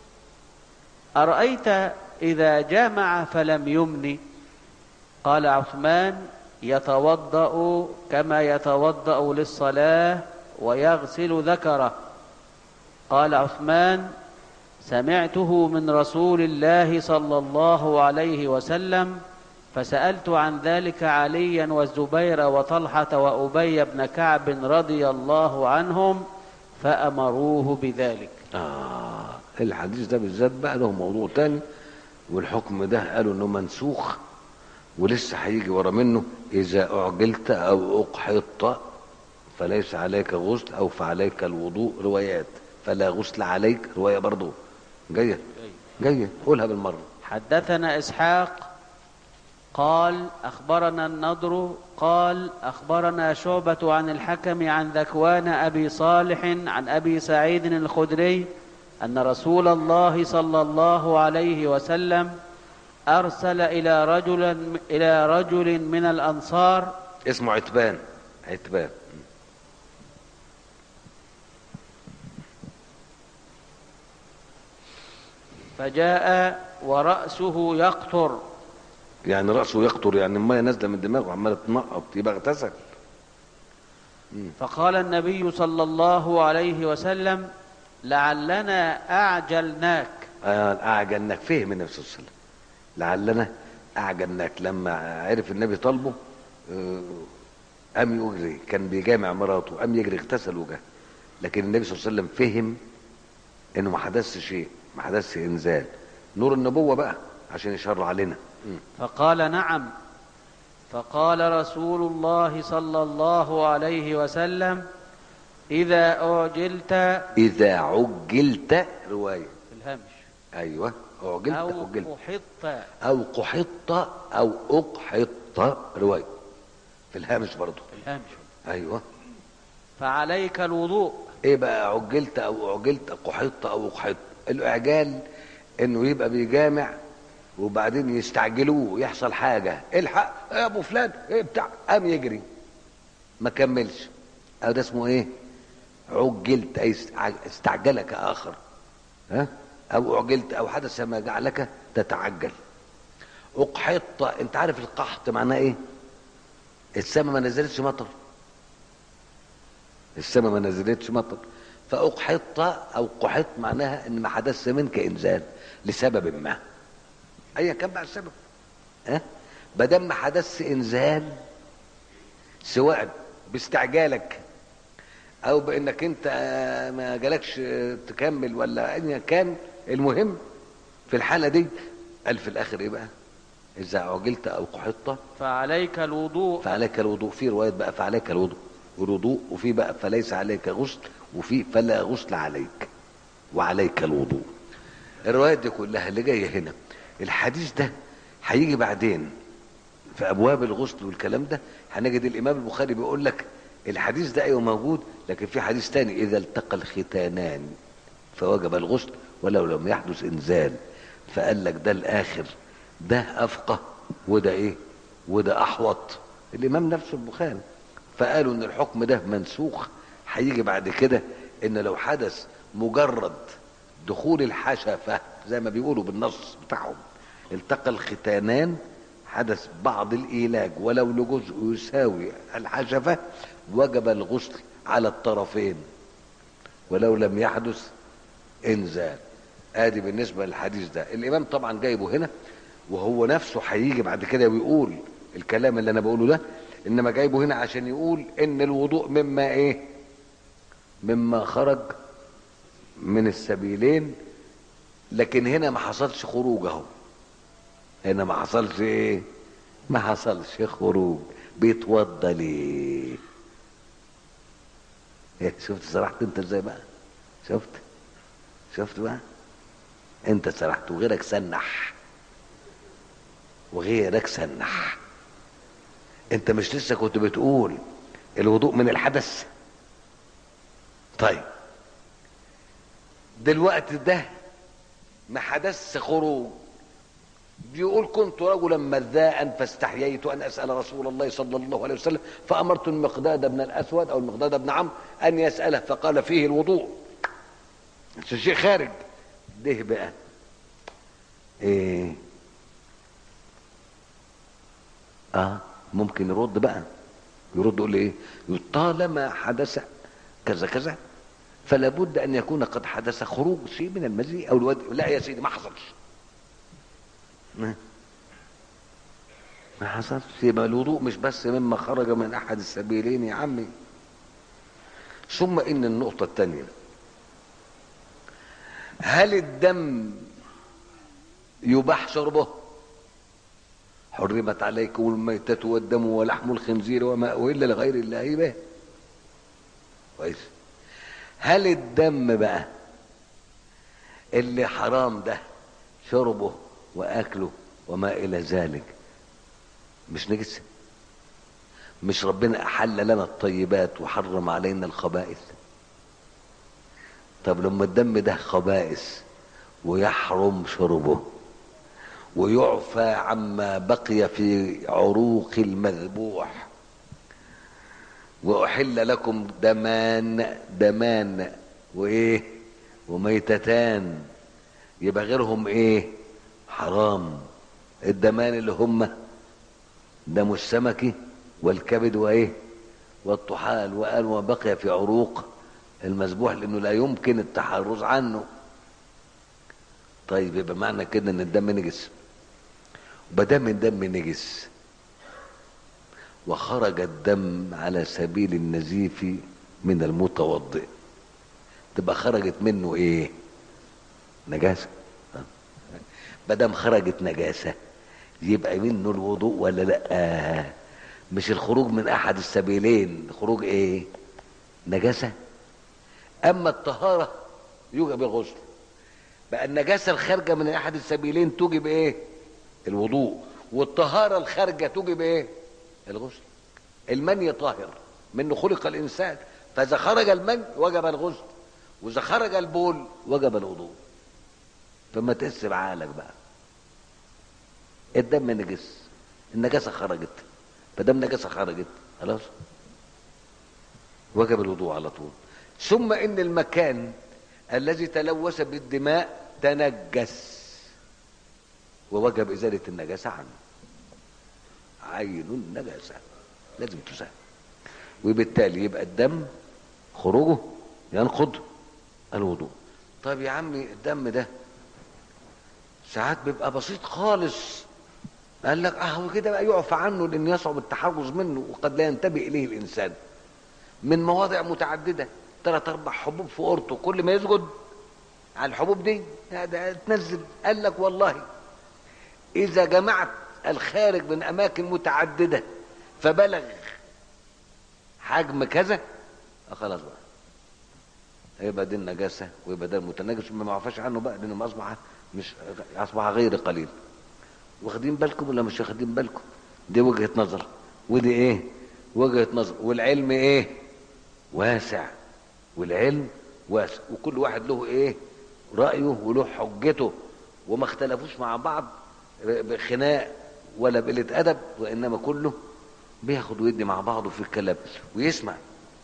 A: أرأيت إذا جامع فلم يمن قال عثمان يتوضأ كما يتوضأ للصلاة ويغسل ذكره قال عثمان سمعته من رسول الله صلى الله عليه وسلم فسألت عن ذلك عليا والزبير وطلحة وأبي بن كعب رضي الله عنهم فأمروه بذلك
B: آه الحديث ده بالذات بقى له موضوع تاني والحكم ده قالوا انه منسوخ ولسه هيجي ورا منه اذا اعجلت او اقحطت فليس عليك غسل او فعليك الوضوء روايات فلا غسل عليك روايه برضو جايه جايه قولها بالمره
A: حدثنا إسحاق قال أخبرنا النضر قال أخبرنا شعبة عن الحكم عن ذكوان أبي صالح عن أبي سعيد الخدري أن رسول الله صلى الله عليه وسلم أرسل إلى رجل إلى رجل من الأنصار
B: اسمه عتبان عتبان
A: فجاء ورأسه يقطر
B: يعني راسه يقطر يعني الميه نازله من دماغه عماله تنقط يبقى اغتسل
A: فقال النبي صلى الله عليه وسلم لعلنا أعجلناك
B: آه، اعجلناك فهم النبي صلى الله عليه وسلم لعلنا اعجلناك لما عرف النبي طلبه آه، قام يجري كان بيجامع مراته قام يجري اغتسل وجه لكن النبي صلى الله عليه وسلم فهم انه ما حدثش شيء ما حدثش انزال نور النبوه بقى عشان يشرع علينا مم.
A: فقال نعم فقال رسول الله صلى الله عليه وسلم إذا أعجلت
B: اذا عجلت روايه
A: في الهمش
B: ايوه عجلت
A: أو
B: عجلت
A: أحط
B: او قحط او اقحط روايه في الهامش برضه
A: الهامش
B: ايوه
A: فعليك الوضوء
B: ايه بقى عجلت او عجلت قحطت او قحطت الاعجال انه يبقى بيجامع وبعدين يستعجلوه يحصل حاجه الحق يا ابو فلان ايه بتاع قام يجري ما كملش او ده اسمه ايه عجلت اي استع- استعجلك اخر ها او عجلت او حدث ما جعلك تتعجل اقحطت انت عارف القحط معناه ايه السماء ما نزلتش مطر السماء ما نزلتش مطر فأقحط أو قحط معناها إن ما حدث منك إنزال لسبب ما أيا كان بقى السبب ها بدل ما حدث إنزال سواء باستعجالك أو بإنك أنت آه، ما جالكش آه، تكمل ولا أيا كان المهم في الحالة دي قال في الآخر إيه بقى؟ إذا عجلت أو قحطت
A: فعليك الوضوء
B: فعليك الوضوء في رواية بقى فعليك الوضوء الوضوء وفي بقى فليس عليك غسل وفي فلا غسل عليك وعليك الوضوء الروايات دي كلها اللي جاية هنا الحديث ده هيجي بعدين في ابواب الغسل والكلام ده هنجد الامام البخاري بيقول لك الحديث ده ايوه موجود لكن في حديث تاني اذا التقى الختانان فوجب الغسل ولو لم يحدث انزال فقال لك ده الاخر ده افقه وده ايه وده احوط الامام نفسه البخاري فقالوا ان الحكم ده منسوخ هيجي بعد كده ان لو حدث مجرد دخول الحشفه زي ما بيقولوا بالنص بتاعهم التقى الختانان حدث بعض الايلاج ولو لجزء يساوي الحشفه وجب الغسل على الطرفين ولو لم يحدث انزال ادي بالنسبه للحديث ده الامام طبعا جايبه هنا وهو نفسه هيجي بعد كده ويقول الكلام اللي انا بقوله ده انما جايبه هنا عشان يقول ان الوضوء مما ايه مما خرج من السبيلين لكن هنا ما حصلش خروج اهو هنا ما حصلش ايه ما حصلش خروج بيتوضى ليه إيه شفت سرحت انت ازاي بقى شفت شفت بقى انت سرحت وغيرك سنح وغيرك سنح انت مش لسه كنت بتقول الوضوء من الحدث طيب دلوقتي ده ما حدث خروج بيقول كنت رجلا مذاء فاستحييت ان اسال رسول الله صلى الله عليه وسلم فامرت المقداد بن الاسود او المقداد بن عمرو ان يساله فقال فيه الوضوء شيء خارج ده بقى ايه اه ممكن يرد بقى يرد يقول ايه طالما حدث كذا كذا فلا بد ان يكون قد حدث خروج شيء من المزي او الودي لا يا سيدي ما حصلش ما ما حصلش يبقى الوضوء مش بس مما خرج من احد السبيلين يا عمي ثم ان النقطة الثانية هل الدم يباح شربه حرمت عليكم الميتة والدم ولحم الخنزير وما أهل لغير الله به كويس هل الدم بقى اللي حرام ده شربه واكله وما الى ذلك مش نجس مش ربنا احل لنا الطيبات وحرم علينا الخبائث طب لما الدم ده خبائث ويحرم شربه ويعفى عما بقي في عروق المذبوح واحل لكم دمان دمان وايه وميتتان يبقى غيرهم ايه حرام الدمان اللي هم دم السمك والكبد وايه والطحال وقال وبقي في عروق المذبوح لانه لا يمكن التحرز عنه طيب يبقى معنى كده ان الدم نجس بدم الدم نجس وخرج الدم على سبيل النزيف من المتوضئ تبقى خرجت منه ايه نجاسه بدم خرجت نجاسه يبقى منه الوضوء ولا لا مش الخروج من احد السبيلين خروج ايه نجاسه اما الطهاره يوجب الغسل بقى النجاسه الخارجه من احد السبيلين توجب ايه الوضوء والطهاره الخارجه توجب ايه الغسل المني طاهر منه خلق الانسان فاذا خرج المني وجب الغسل واذا خرج البول وجب الوضوء فما تقس بعقلك بقى الدم نجس النجاسه خرجت فدام نجاسه خرجت خلاص وجب الوضوء على طول ثم ان المكان الذي تلوث بالدماء تنجس ووجب ازاله النجاسه عنه عين النجاسه لازم تزال وبالتالي يبقى الدم خروجه ينقض الوضوء طيب يا عمي الدم ده ساعات بيبقى بسيط خالص قال لك اه كده بقى يعفى عنه لان يصعب التحرز منه وقد لا ينتبه اليه الانسان من مواضع متعدده ثلاث اربع حبوب في اورته كل ما يسجد على الحبوب دي ده تنزل قال لك والله اذا جمعت الخارج من اماكن متعدده فبلغ حجم كذا خلاص بقى هيبقى دي النجاسه ويبقى ده المتنجس ما معفاش عنه بقى لانه اصبح مش اصبح غير قليل واخدين بالكم ولا مش واخدين بالكم دي وجهه نظر ودي ايه وجهه نظر والعلم ايه واسع والعلم واسع وكل واحد له ايه رايه وله حجته وما اختلفوش مع بعض بخناق ولا بقله ادب وانما كله بياخد ويدي مع بعضه في الكلام ويسمع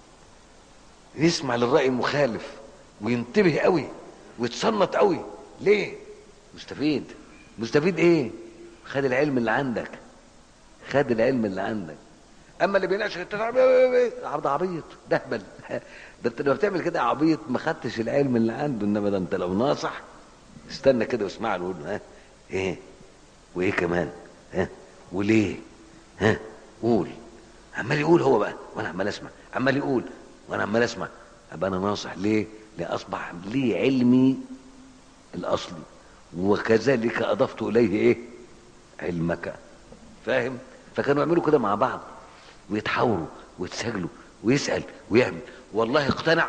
B: يسمع للراي المخالف وينتبه قوي ويتصنت قوي ليه مستفيد مستفيد ايه خد العلم اللي عندك خد العلم اللي عندك اما اللي بيناقش عبد عبيط ده هبل ده انت لما بتعمل كده عبيط ما خدتش العلم اللي عنده انما ده انت لو ناصح استنى كده واسمع له ها ايه وايه كمان ها وليه ها قول عمال يقول هو بقى وانا عمال اسمع عمال يقول وانا عمال اسمع ابقى انا ناصح ليه لاصبح لي علمي الاصلي وكذلك اضفت اليه ايه علمك فاهم فكانوا يعملوا كده مع بعض ويتحاوروا ويتسجلوا ويسال ويعمل والله اقتنع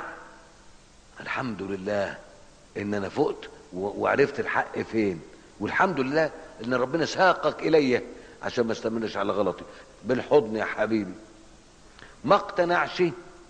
B: الحمد لله ان انا فقت وعرفت الحق فين والحمد لله ان ربنا ساقك الي عشان ما استمرش على غلطي بالحضن يا حبيبي ما اقتنعش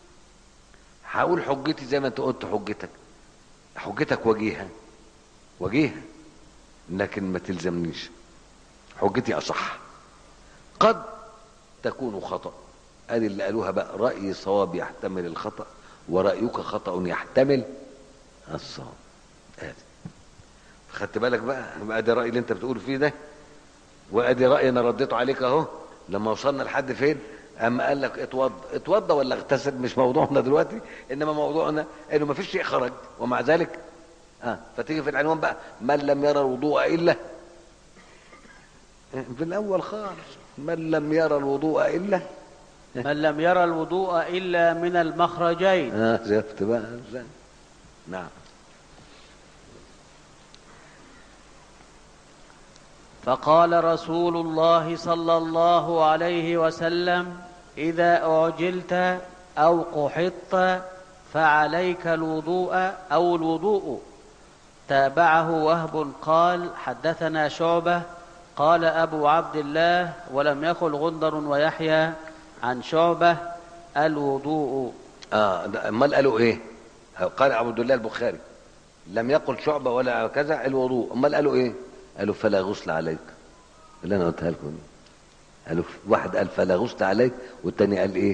B: هقول حجتي زي ما انت قلت حجتك حجتك وجيهه وجيهه لكن ما تلزمنيش حجتي اصح قد تكون خطأ ادي اللي قالوها بقى رأي صواب يحتمل الخطأ ورأيك خطأ يحتمل الصواب ادي خدت بالك بقى ادي الرأي اللي انت بتقول فيه ده وادي رأي انا رديته عليك اهو لما وصلنا لحد فين اما قال لك اتوضى اتوضى ولا اغتسل مش موضوعنا دلوقتي انما موضوعنا انه ما فيش شيء خرج ومع ذلك ها فتيجي في العنوان بقى من لم يرى الوضوء الا في الاول خالص من لم يرى الوضوء الا
A: من لم يرى الوضوء إلا من المخرجين
B: اه شفت بقى ازاي نعم
A: فقال رسول الله صلى الله عليه وسلم إذا أعجلت أو قحطت فعليك الوضوء أو الوضوء تابعه وهب قال حدثنا شعبة قال أبو عبد الله ولم يقل غندر ويحيى عن شعبة الوضوء
B: اه ده امال قالوا ايه قال عبد الله البخاري لم يقل شعبة ولا كذا الوضوء امال قالوا ايه قالوا فلا غسل عليك اللي انا قلتها لكم دي. قالوا واحد قال فلا غسل عليك والتاني قال ايه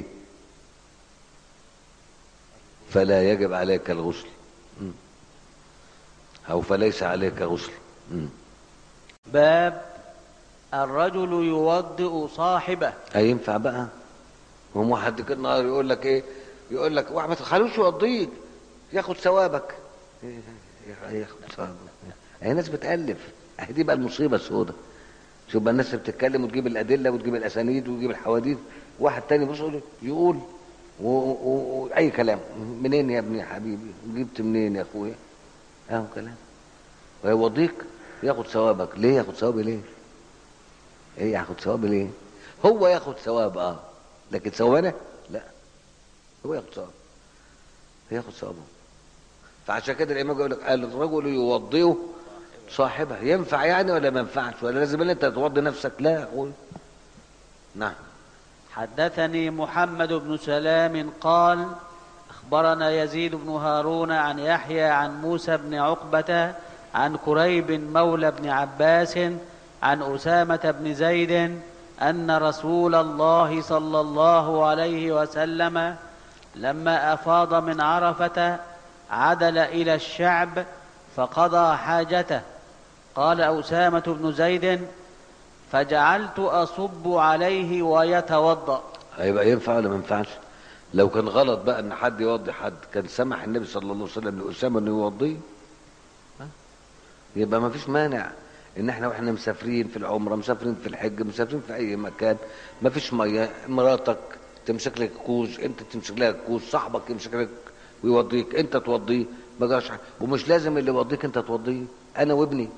B: فلا يجب عليك الغسل مم. او فليس عليك غسل مم.
A: باب الرجل يوضئ صاحبه
B: هينفع بقى هم واحد كده النهار يقول لك ايه يقول لك واحد ما تخلوش يوضيك ياخد ثوابك ياخد ثوابك هي ناس بتألف اهي دي بقى المصيبة السوداء شوف بقى الناس اللي بتتكلم وتجيب الأدلة وتجيب الأسانيد وتجيب الحواديت واحد تاني بص يقول يقول وأي كلام منين يا ابني يا حبيبي جبت منين يا أخويا أهو كلام ويوضيك ياخد ثوابك ليه ياخد ثوابي ليه ايه ياخد ثوابي ليه هو ياخد ثواب اه لكن ثواب انا لا هو ياخد ثواب ياخد ثوابه فعشان كده الامام يقول لك قال الرجل يوضيه صاحبه ينفع يعني ولا ما ينفعش ولا لازم ان انت توضي نفسك لا يا اخوي نعم
A: حدثني محمد بن سلام قال اخبرنا يزيد بن هارون عن يحيى عن موسى بن عقبه عن كريب مولى بن عباس عن اسامه بن زيد ان رسول الله صلى الله عليه وسلم لما افاض من عرفه عدل الى الشعب فقضى حاجته قال اسامه بن زيد فجعلت اصب عليه ويتوضا
B: هيبقى ينفع ولا ما ينفعش لو كان غلط بقى ان حد يوضي حد كان سمح النبي صلى الله عليه وسلم لاسامه انه يوضيه ها؟ يبقى ما فيش مانع ان احنا واحنا مسافرين في العمره مسافرين في الحج مسافرين في اي مكان ما فيش ميه مراتك تمسك لك كوز انت تمسك لها كوز صاحبك يمسك لك ويوضيك انت توضيه ما جراش حاجة. ومش لازم اللي يوضيك انت توضيه انا وابني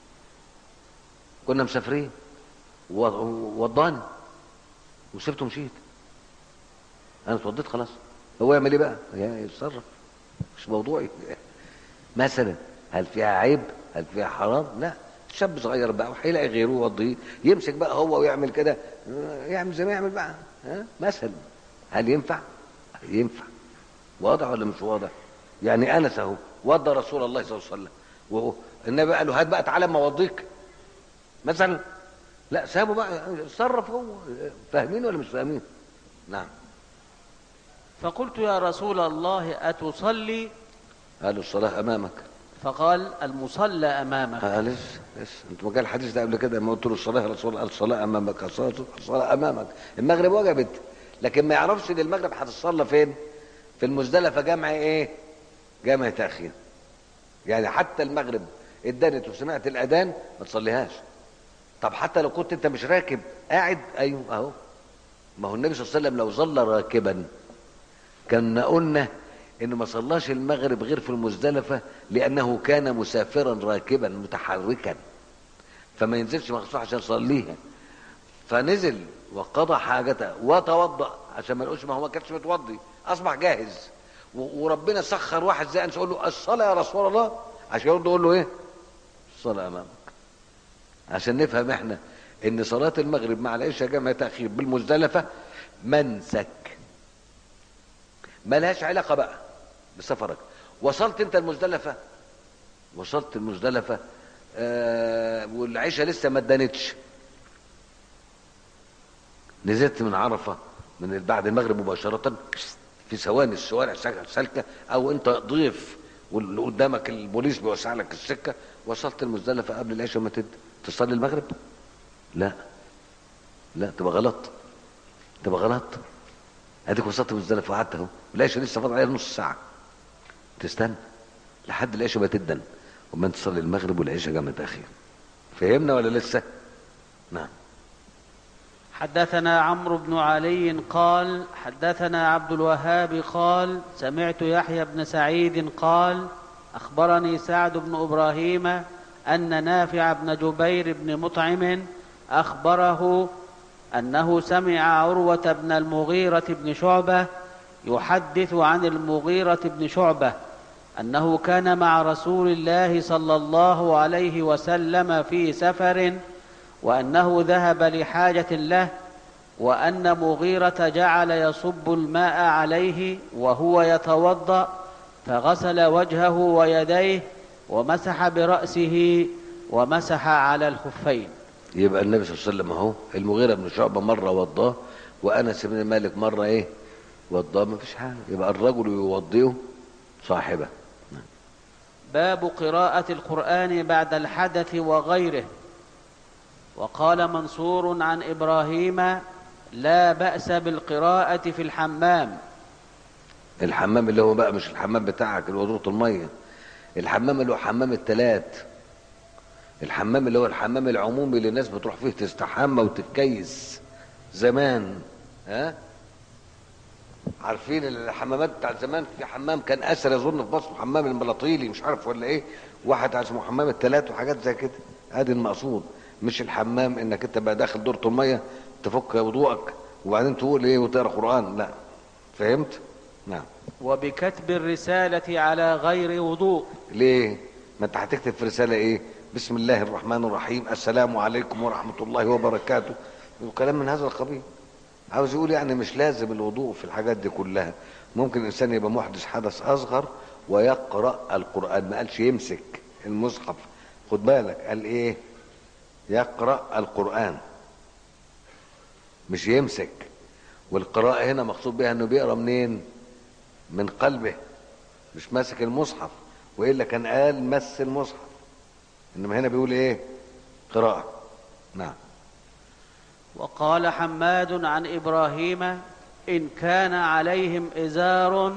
B: كنا مسافرين و- وضاني وسبته مشيت انا اتوضيت خلاص هو يعمل ايه بقى يعني يتصرف مش موضوعي مثلا هل فيها عيب هل فيها حرام لا شاب صغير بقى وهيلاقي غيره يوضيه يمسك بقى هو ويعمل كده يعمل زي ما يعمل بقى ها مثلا هل ينفع ينفع واضح ولا مش واضح يعني انس اهو وضى رسول الله صلى الله عليه وسلم وهو النبي قال له هات بقى تعالى ما اوضيك مثلا لا سابه بقى صرف هو فاهمين ولا مش فاهمين نعم
A: فقلت يا رسول الله اتصلي
B: قالوا الصلاة أمامك
A: فقال المصلى امامك
B: آه لسه لسه أنت ما قال الحديث ده قبل كده ما قلت له الصلاة يا رسول الله قال الصلاة أمامك الصلاة الصلاة أمامك المغرب وجبت لكن ما يعرفش إن المغرب هتتصلى فين؟ في المزدلفة جمع إيه؟ جمع تأخير يعني حتى المغرب ادنت وسمعت الأذان ما تصليهاش طب حتى لو كنت أنت مش راكب قاعد أيوه أهو ما هو النبي صلى الله عليه وسلم لو ظل راكبا كنا قلنا انه ما صلاش المغرب غير في المزدلفه لانه كان مسافرا راكبا متحركا فما ينزلش مخصوص عشان يصليها فنزل وقضى حاجته وتوضا عشان ما نقولش ما هو ما كانش متوضي اصبح جاهز و- وربنا سخر واحد زي انس يقول له الصلاه يا رسول الله عشان يرد يقول له ايه الصلاه امامك عشان نفهم احنا ان صلاه المغرب مع العشاء جمع تاخير بالمزدلفه منسك ملهاش علاقه بقى بسفرك وصلت انت المزدلفه وصلت المزدلفه آه والعيشه لسه ما ادنتش نزلت من عرفه من بعد المغرب مباشره في ثواني الشوارع سالكه او انت ضيف واللي قدامك البوليس بيوسع لك السكه وصلت المزدلفه قبل العشاء ما تد تصلي المغرب لا لا تبقى غلط تبقى غلط اديك وصلت مزدلفه وقعدت اهو العشاء لسه فاضل عليها نص ساعه تستنى لحد العشاء ما تدن وما تصلي المغرب والعشاء جنب تاخير فهمنا ولا لسه نعم
A: حدثنا عمرو بن علي قال حدثنا عبد الوهاب قال سمعت يحيى بن سعيد قال اخبرني سعد بن ابراهيم ان نافع بن جبير بن مطعم اخبره انه سمع عروه بن المغيره بن شعبه يحدث عن المغيره بن شعبه انه كان مع رسول الله صلى الله عليه وسلم في سفر وانه ذهب لحاجه له وان مغيره جعل يصب الماء عليه وهو يتوضا فغسل وجهه ويديه ومسح براسه ومسح على الخفين
B: يبقى النبي صلى الله عليه وسلم اهو المغيره بن شعبه مره وضاه وانس بن مالك مره ايه وضاه ما فيش حاجه يبقى الرجل يوضيه صاحبه
A: باب قراءه القران بعد الحدث وغيره وقال منصور عن ابراهيم لا باس بالقراءه في الحمام
B: الحمام اللي هو بقى مش الحمام بتاعك اللي هو دورة الميه الحمام اللي هو حمام التلات الحمام اللي هو الحمام العمومي اللي الناس بتروح فيه تستحمى وتتكيس زمان ها عارفين الحمامات بتاع زمان في حمام كان اثر يظن في مصر حمام الملاطيلي مش عارف ولا ايه واحد اسمه حمام التلات وحاجات زي كده ادي المقصود مش الحمام انك انت بقى داخل دورة الميه تفك وضوءك وبعدين تقول ايه وتقرا قران لا فهمت نعم
A: وبكتب الرساله على غير وضوء
B: ليه ما انت هتكتب في رساله ايه بسم الله الرحمن الرحيم السلام عليكم ورحمه الله وبركاته وكلام من هذا القبيل عاوز يقول يعني مش لازم الوضوء في الحاجات دي كلها ممكن الانسان يبقى محدث حدث اصغر ويقرا القران ما قالش يمسك المصحف خد بالك قال ايه يقرا القران مش يمسك والقراءه هنا مقصود بها انه بيقرا منين من قلبه مش ماسك المصحف والا كان قال مس المصحف انما هنا بيقول ايه قراءه نعم
A: وقال حماد عن ابراهيم ان كان عليهم ازار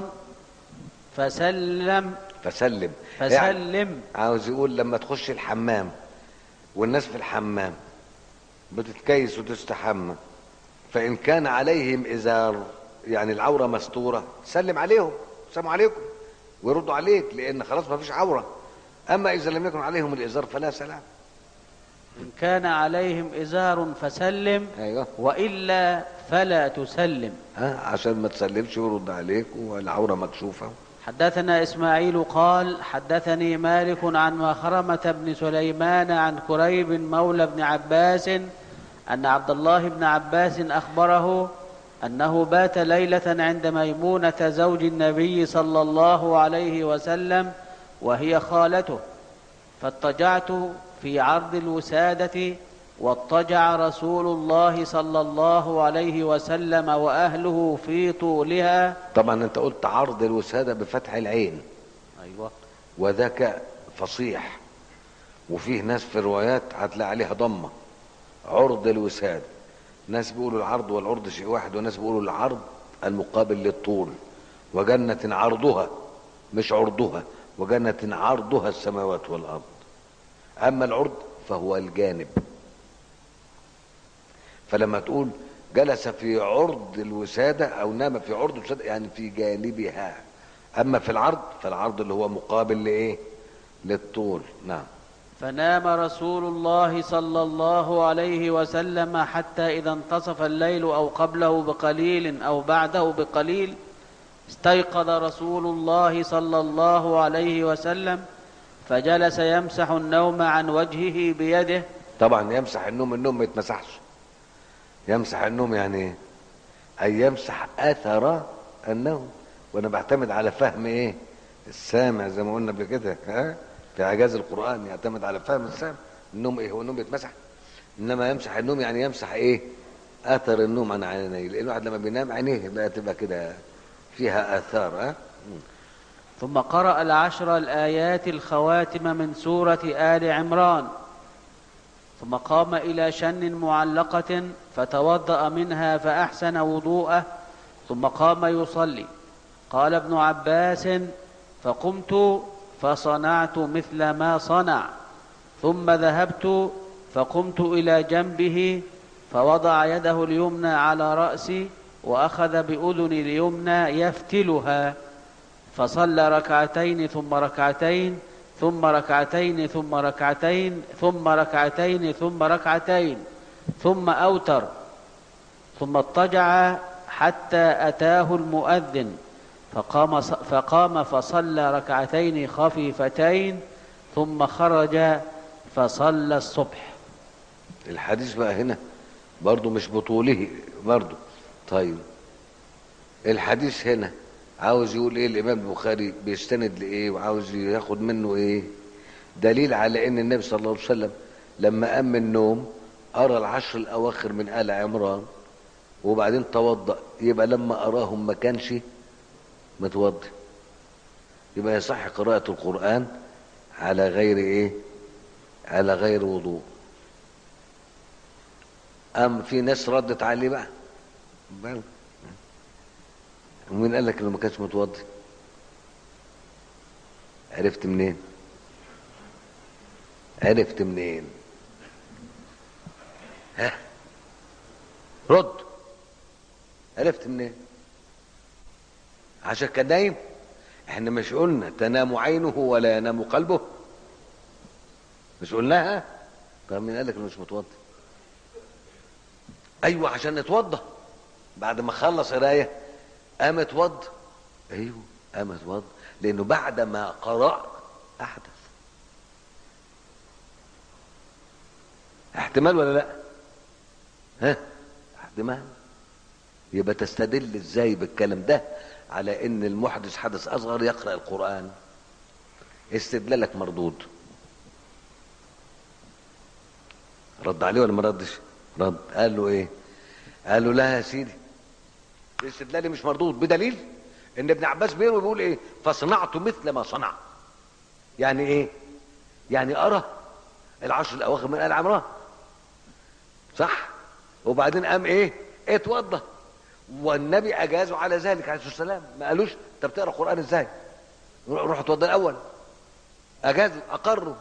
A: فسلم
B: فسلم
A: فسلم
B: يعني عاوز يقول لما تخش الحمام والناس في الحمام بتتكيس وتستحمى فإن كان عليهم إزار يعني العورة مستورة سلم عليهم السلام عليكم ويردوا عليك لأن خلاص ما فيش عورة أما إذا لم يكن عليهم الإزار فلا سلام
A: إن كان عليهم إزار فسلم
B: أيوه
A: وإلا فلا تسلم
B: ها عشان ما تسلمش ويرد عليك والعورة مكشوفة
A: حدثنا إسماعيل قال حدثني مالك عن مخرمة بن سليمان عن كريب مولى بن عباس أن عبد الله بن عباس أخبره أنه بات ليلة عند ميمونة زوج النبي صلى الله عليه وسلم وهي خالته فاضطجعت في عرض الوسادة واضطجع رسول الله صلى الله عليه وسلم وأهله في طولها
B: طبعا أنت قلت عرض الوسادة بفتح العين
A: أيوة
B: وذاك فصيح وفيه ناس في الروايات هتلاقي عليها ضمه عرض الوساد ناس بيقولوا العرض والعرض شيء واحد وناس بيقولوا العرض المقابل للطول وجنة عرضها مش عرضها وجنة عرضها السماوات والأرض أما العرض فهو الجانب فلما تقول جلس في عرض الوسادة أو نام في عرض الوسادة يعني في جانبها أما في العرض فالعرض اللي هو مقابل لإيه للطول نعم
A: فنام رسول الله صلى الله عليه وسلم حتى إذا انتصف الليل أو قبله بقليل أو بعده بقليل استيقظ رسول الله صلى الله عليه وسلم فجلس يمسح النوم عن وجهه بيده
B: طبعا يمسح النوم النوم ما يتمسحش يمسح النوم يعني ايه اي يمسح اثر النوم وانا بعتمد على فهم ايه السامع زي ما قلنا قبل كده ها في اعجاز القران يعتمد على فهم السامع النوم ايه هو النوم بيتمسح انما يمسح النوم يعني يمسح ايه اثر النوم عن عينيه لان الواحد لما بينام عينيه بقى تبقى كده فيها اثار ها
A: ثم قرأ العشر الآيات الخواتم من سورة آل عمران ثم قام إلى شن معلقة فتوضأ منها فأحسن وضوءه ثم قام يصلي قال ابن عباس فقمت فصنعت مثل ما صنع ثم ذهبت فقمت إلى جنبه فوضع يده اليمنى على رأسي وأخذ بأذني اليمنى يفتلها فصلى ركعتين ثم ركعتين ثم ركعتين ثم ركعتين ثم ركعتين ثم ركعتين ثم أوتر ثم اضطجع حتى أتاه المؤذن فقام فقام فصلى ركعتين خفيفتين ثم خرج فصلى الصبح
B: الحديث بقى هنا برضو مش بطوله برضو طيب الحديث هنا عاوز يقول ايه الامام البخاري بيستند لايه وعاوز ياخد منه ايه دليل على ان النبي صلى الله عليه وسلم لما قام من النوم ارى العشر الاواخر من ال عمران وبعدين توضا يبقى لما اراهم ما كانش متوضي يبقى يصح قراءة القرآن على غير ايه على غير وضوء أم في ناس ردت عليه بقى بل ومين قال لك انه ما كانش متوضي عرفت منين عرفت منين ها رد عرفت منين عشان كان نايم احنا مش قلنا تنام عينه ولا ينام قلبه مش قلناها طب مين قال لك انه مش متوضي ايوه عشان نتوضى بعد ما خلص قرايه قام اتوضى ايوه قام اتوضى لانه بعد ما قرأ احدث احتمال ولا لا ها احتمال يبقى تستدل ازاي بالكلام ده على ان المحدث حدث اصغر يقرا القران استدلالك مردود رد عليه ولا ما ردش رد قال له ايه قال له لا يا سيدي استدلالي مش مردود بدليل ان ابن عباس بيروي بيقول ايه فصنعت مثل ما صنع يعني ايه يعني ارى العشر الاواخر من ال عمران صح وبعدين قام ايه اتوضى والنبي اجازه على ذلك عليه الصلاه والسلام ما قالوش انت بتقرا قران ازاي روح اتوضى الاول اجازه اقره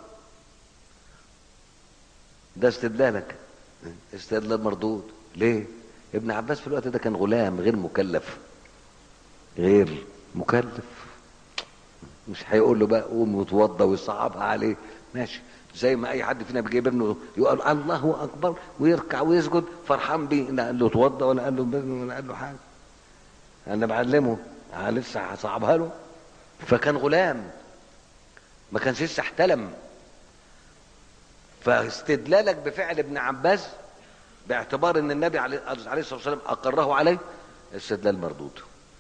B: ده استدلالك استدلال مردود ليه ابن عباس في الوقت ده كان غلام غير مكلف غير مكلف مش هيقول له بقى قوم وتوضى ويصعبها عليه ماشي زي ما اي حد فينا بيجيب ابنه يقول الله اكبر ويركع ويسجد فرحان بيه لا قال له اتوضى ولا قال له ولا قال له حاجه انا بعلمه أنا لسه هصعبها له فكان غلام ما كانش لسه احتلم فاستدلالك بفعل ابن عباس باعتبار ان النبي عليه عليه الصلاه والسلام اقره عليه استدلال مردود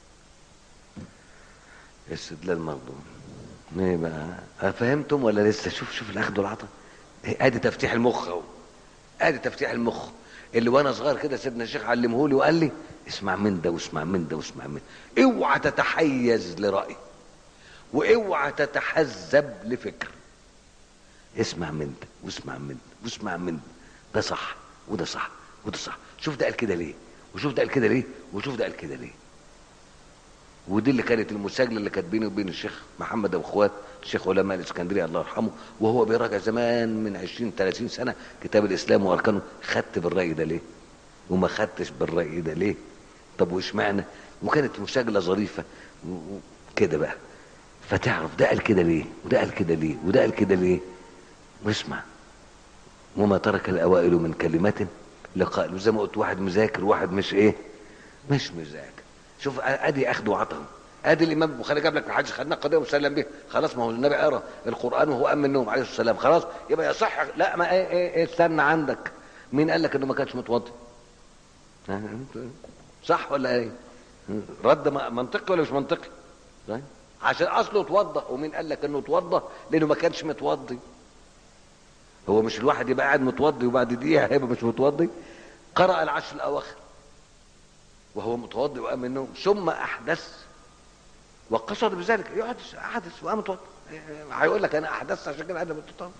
B: استدلال مردود ايه بقى فهمتم ولا لسه شوف شوف الاخذ والعطاء ادي تفتيح المخ اهو ادي تفتيح المخ اللي وانا صغير كده سيدنا الشيخ علمه لي وقال لي اسمع من ده واسمع من ده واسمع من ده اوعى تتحيز لراي واوعى تتحزب لفكر اسمع من ده واسمع من ده واسمع من ده ده صح وده صح وده صح شوف ده قال كده ليه وشوف ده قال كده ليه وشوف ده قال كده ليه ودي اللي كانت المساجله اللي كانت بيني وبين الشيخ محمد ابو خوات الشيخ علماء الاسكندريه الله يرحمه وهو بيراجع زمان من 20 30 سنه كتاب الاسلام واركانه خدت بالراي ده ليه وما خدتش بالراي ده ليه طب وش معنى وكانت مساجله ظريفه كده بقى فتعرف ده قال كده ليه وده قال كده ليه وده قال كده ليه واسمع وما ترك الاوائل من كلمات لقائل زي ما قلت واحد مذاكر واحد مش ايه مش مذاكر شوف ادي اخذ وعطاء ادي الامام البخاري جاب لك الحديث خدنا قضيه وسلم به خلاص ما هو النبي قرا القران وهو قام من النوم عليه الصلاه والسلام خلاص يبقى يصح لا ما ايه ايه, إيه استنى عندك مين قال لك انه ما كانش متوضي صح ولا ايه رد منطقي ولا مش منطقي طيب عشان اصله اتوضى ومين قال لك انه اتوضى لانه ما كانش متوضي هو مش الواحد يبقى قاعد متوضي وبعد دقيقه هيبقى مش متوضي قرأ العشر الاواخر وهو متوضي وقام من النوم ثم احدث وقصد بذلك يحدث احدث وقام متوضي هيقول لك انا احدثت عشان كده انا متوضي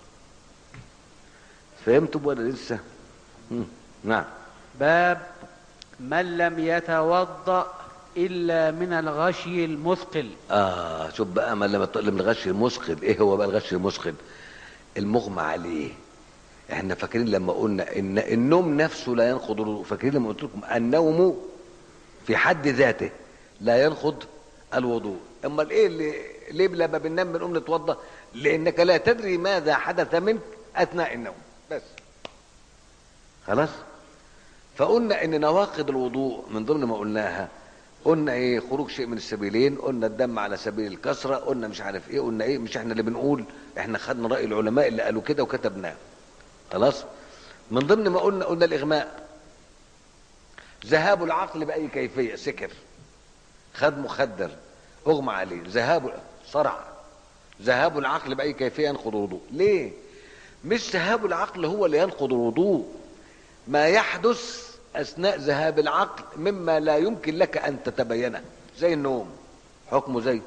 B: فهمتم ولا لسه؟ نعم
A: باب من لم يتوضأ إلا من الغشي المثقل
B: اه شوف بقى من لم من الغش المثقل ايه هو بقى الغش المثقل المغمى عليه احنا فاكرين لما قلنا ان النوم نفسه لا ينقض الوضوء فاكرين لما قلت لكم النوم في حد ذاته لا ينقض الوضوء اما ايه اللي ليه لما بننام بنقوم نتوضا لانك لا تدري ماذا حدث منك اثناء النوم بس خلاص فقلنا ان نواقض الوضوء من ضمن ما قلناها قلنا ايه خروج شيء من السبيلين قلنا الدم على سبيل الكسره قلنا مش عارف ايه قلنا ايه مش احنا اللي بنقول احنا خدنا راي العلماء اللي قالوا كده وكتبناه خلاص من ضمن ما قلنا قلنا الاغماء ذهاب العقل باي كيفيه سكر خد مخدر اغمى عليه ذهاب صرع ذهاب العقل باي كيفيه ينقض الوضوء ليه مش ذهاب العقل هو اللي ينقض الوضوء ما يحدث اثناء ذهاب العقل مما لا يمكن لك ان تتبينه زي النوم حكمه زي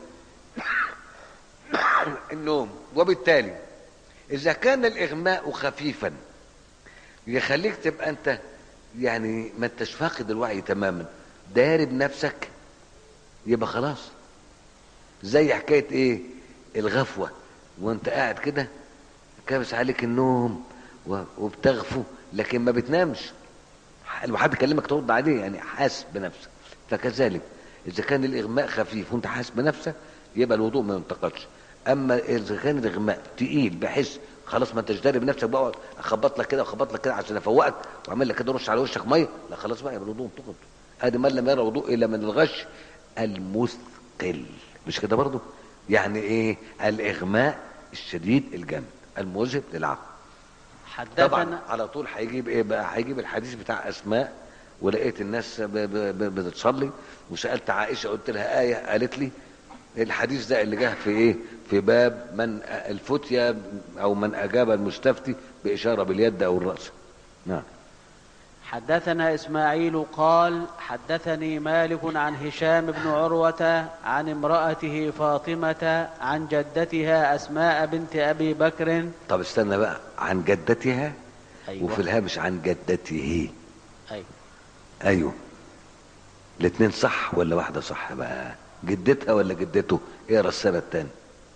B: النوم وبالتالي اذا كان الاغماء خفيفا يخليك تبقى انت يعني ما انتش فاقد الوعي تماما دارب نفسك يبقى خلاص زي حكايه ايه الغفوه وانت قاعد كده كابس عليك النوم وبتغفو لكن ما بتنامش لو حد كلمك ترد عليه يعني حاسس بنفسك فكذلك اذا كان الاغماء خفيف وانت حاسس بنفسك يبقى الوضوء ما ينتقدش اما اذا كان الاغماء تقيل بحيث خلاص ما انتش داري بنفسك بقى اخبط لك كده واخبط لك كده عشان افوقك واعمل لك كده رش على وشك ميه لا خلاص بقى يبقى الوضوء انتقد ادي من لم يرى وضوء الا من الغش المثقل مش كده برضه يعني ايه الاغماء الشديد الجامد المذهب للعقل طبعا
A: حدثنا
B: على طول هيجيب ايه بقى هيجيب الحديث بتاع اسماء ولقيت الناس ب- ب- ب- بتصلي وسالت عائشه قلت لها ايه قالت لي الحديث ده اللي جه في ايه في باب من الفتيا او من اجاب المستفتي باشاره باليد او الراس نعم
A: حدثنا إسماعيل قال حدثني مالك عن هشام بن عروة عن امرأته فاطمة عن جدتها أسماء بنت أبي بكر
B: طب استنى بقى عن جدتها
A: أيوة.
B: وفي الهامش عن جدته
A: أيوة.
B: ايوه الاثنين صح ولا واحده صح بقى جدتها ولا جدته اقرا السنه الثانيه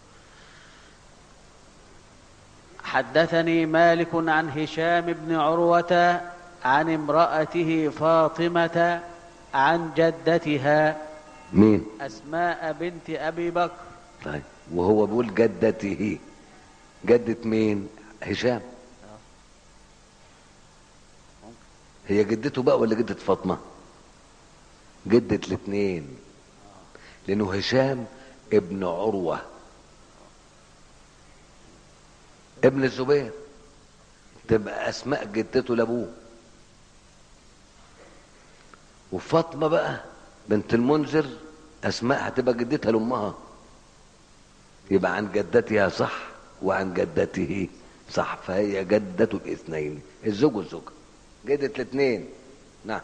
A: حدثني مالك عن هشام بن عروة عن امرأته فاطمة عن جدتها
B: مين
A: أسماء بنت أبي بكر
B: طيب وهو بيقول جدته جدة مين هشام هي جدته بقى ولا جدة فاطمة جدة الاثنين لانه هشام ابن عروة ابن الزبير تبقى اسماء جدته لابوه وفاطمة بقى بنت المنذر اسماء هتبقى جدتها لامها يبقى عن جدتها صح وعن جدته صح فهي جدة الاثنين الزوج والزوجة جدة الاثنين نعم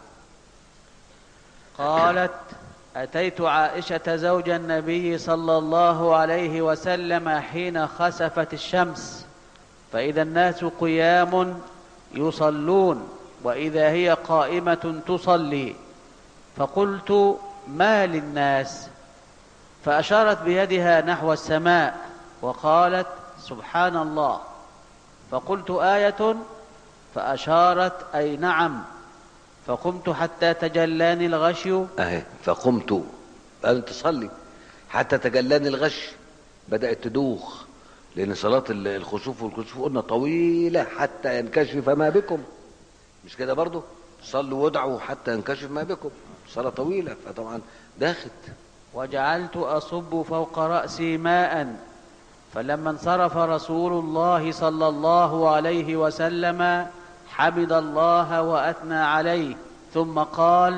A: قالت أتيت عائشة زوج النبي صلى الله عليه وسلم حين خسفت الشمس فإذا الناس قيام يصلون وإذا هي قائمة تصلي فقلت ما للناس فأشارت بيدها نحو السماء وقالت سبحان الله فقلت آية فأشارت أي نعم فقمت حتى تجلاني الغشي
B: اهي فقمت قال تصلي حتى تجلاني الغش بدأت تدوخ لأن صلاة ال- الخسوف والكسوف قلنا طويلة حتى ينكشف ما بكم مش كده برضو صلوا وادعوا حتى ينكشف ما بكم صلاة طويلة فطبعا داخت
A: وجعلت أصب فوق رأسي ماء فلما انصرف رسول الله صلى الله عليه وسلم حمد الله وأثنى عليه ثم قال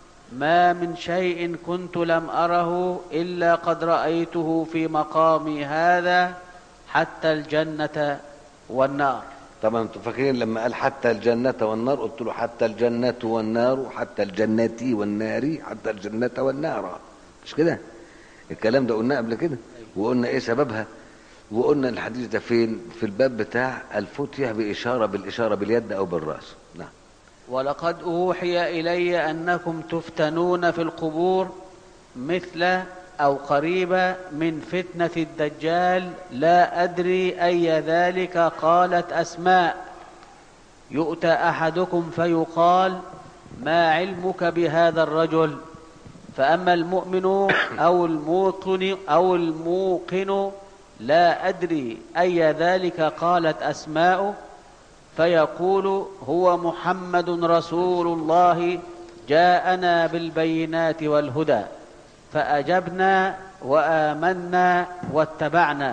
A: ما من شيء كنت لم أره إلا قد رأيته في مقامي هذا حتى الجنة والنار
B: طبعا انتوا فاكرين لما قال حتى الجنة والنار قلت له حتى الجنة والنار حتى الجنة والنار حتى الجنة والنار مش كده الكلام ده قلناه قبل كده وقلنا ايه سببها وقلنا الحديث ده فين في الباب بتاع الفتية بإشارة بالإشارة باليد أو بالرأس نعم
A: ولقد أوحي إلي أنكم تفتنون في القبور مثل أو قريبة من فتنة الدجال لا أدري أي ذلك قالت أسماء يؤتى أحدكم فيقال ما علمك بهذا الرجل فأما المؤمن أو الموقن أو الموقن لا أدري أي ذلك قالت أسماء فيقول هو محمد رسول الله جاءنا بالبينات والهدى فأجبنا وآمنا واتبعنا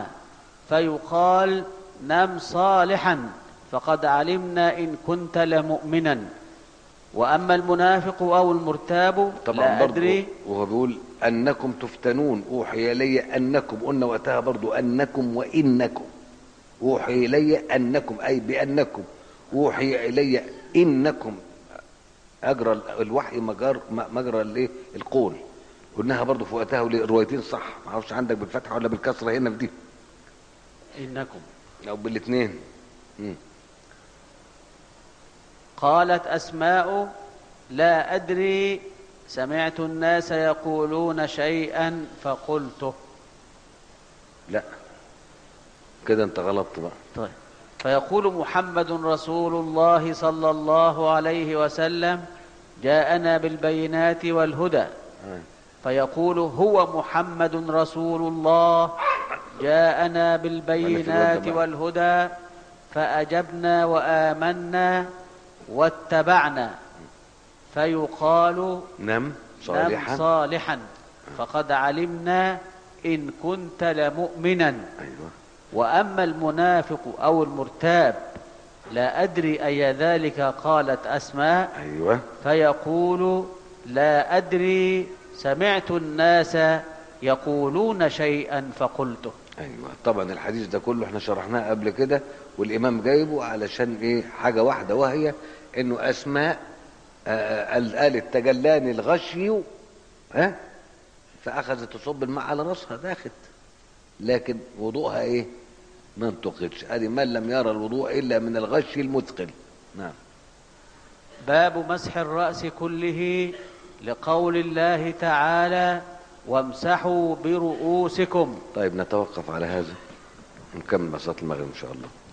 A: فيقال نم صالحا فقد علمنا إن كنت لمؤمنا وأما المنافق أو المرتاب
B: طبعا
A: لا
B: برضو
A: أدري
B: وهو بيقول أنكم تفتنون أوحي إلي أنكم قلنا وقتها برضو أنكم وإنكم أوحي إلي أنكم أي بأنكم أوحي إلي إنكم أجرى ال- الوحي مجر م- مجرى الإيه القول قلناها برضو في وقتها والروايتين صح ما اعرفش عندك بالفتحة ولا بالكسرة هنا في دي
A: إنكم
B: أو بالاثنين
A: قالت أسماء لا أدري سمعت الناس يقولون شيئا فقلته
B: لا كده أنت غلطت بقى
A: طيب فيقول محمد رسول الله صلى الله عليه وسلم جاءنا بالبينات والهدى
B: آه.
A: فيقول هو محمد رسول الله جاءنا
B: الواد
A: بالبينات
B: ده بقى.
A: والهدى فأجبنا وآمنا واتبعنا فيقال
B: نم
A: نم
B: صالحا
A: صالحا فقد علمنا إن كنت لمؤمنا
B: أيوه
A: وأما المنافق أو المرتاب لا أدري أي ذلك قالت أسماء
B: ايوه
A: فيقول لا أدري سمعت الناس يقولون شيئا فقلته
B: ايوه طبعا الحديث ده كله احنا شرحناه قبل كده والامام جايبه علشان ايه حاجه واحده وهي انه اسماء آه، قال قالت تجلاني الغشي ها فاخذت تصب الماء على راسها داخت لكن وضوءها ايه ما انتقدش ادي من لم يرى الوضوء الا من الغش المثقل نعم
A: باب مسح الرأس كله لقول الله تعالى وامسحوا برؤوسكم
B: طيب نتوقف على هذا ونكمل صلاه المغرب ان شاء الله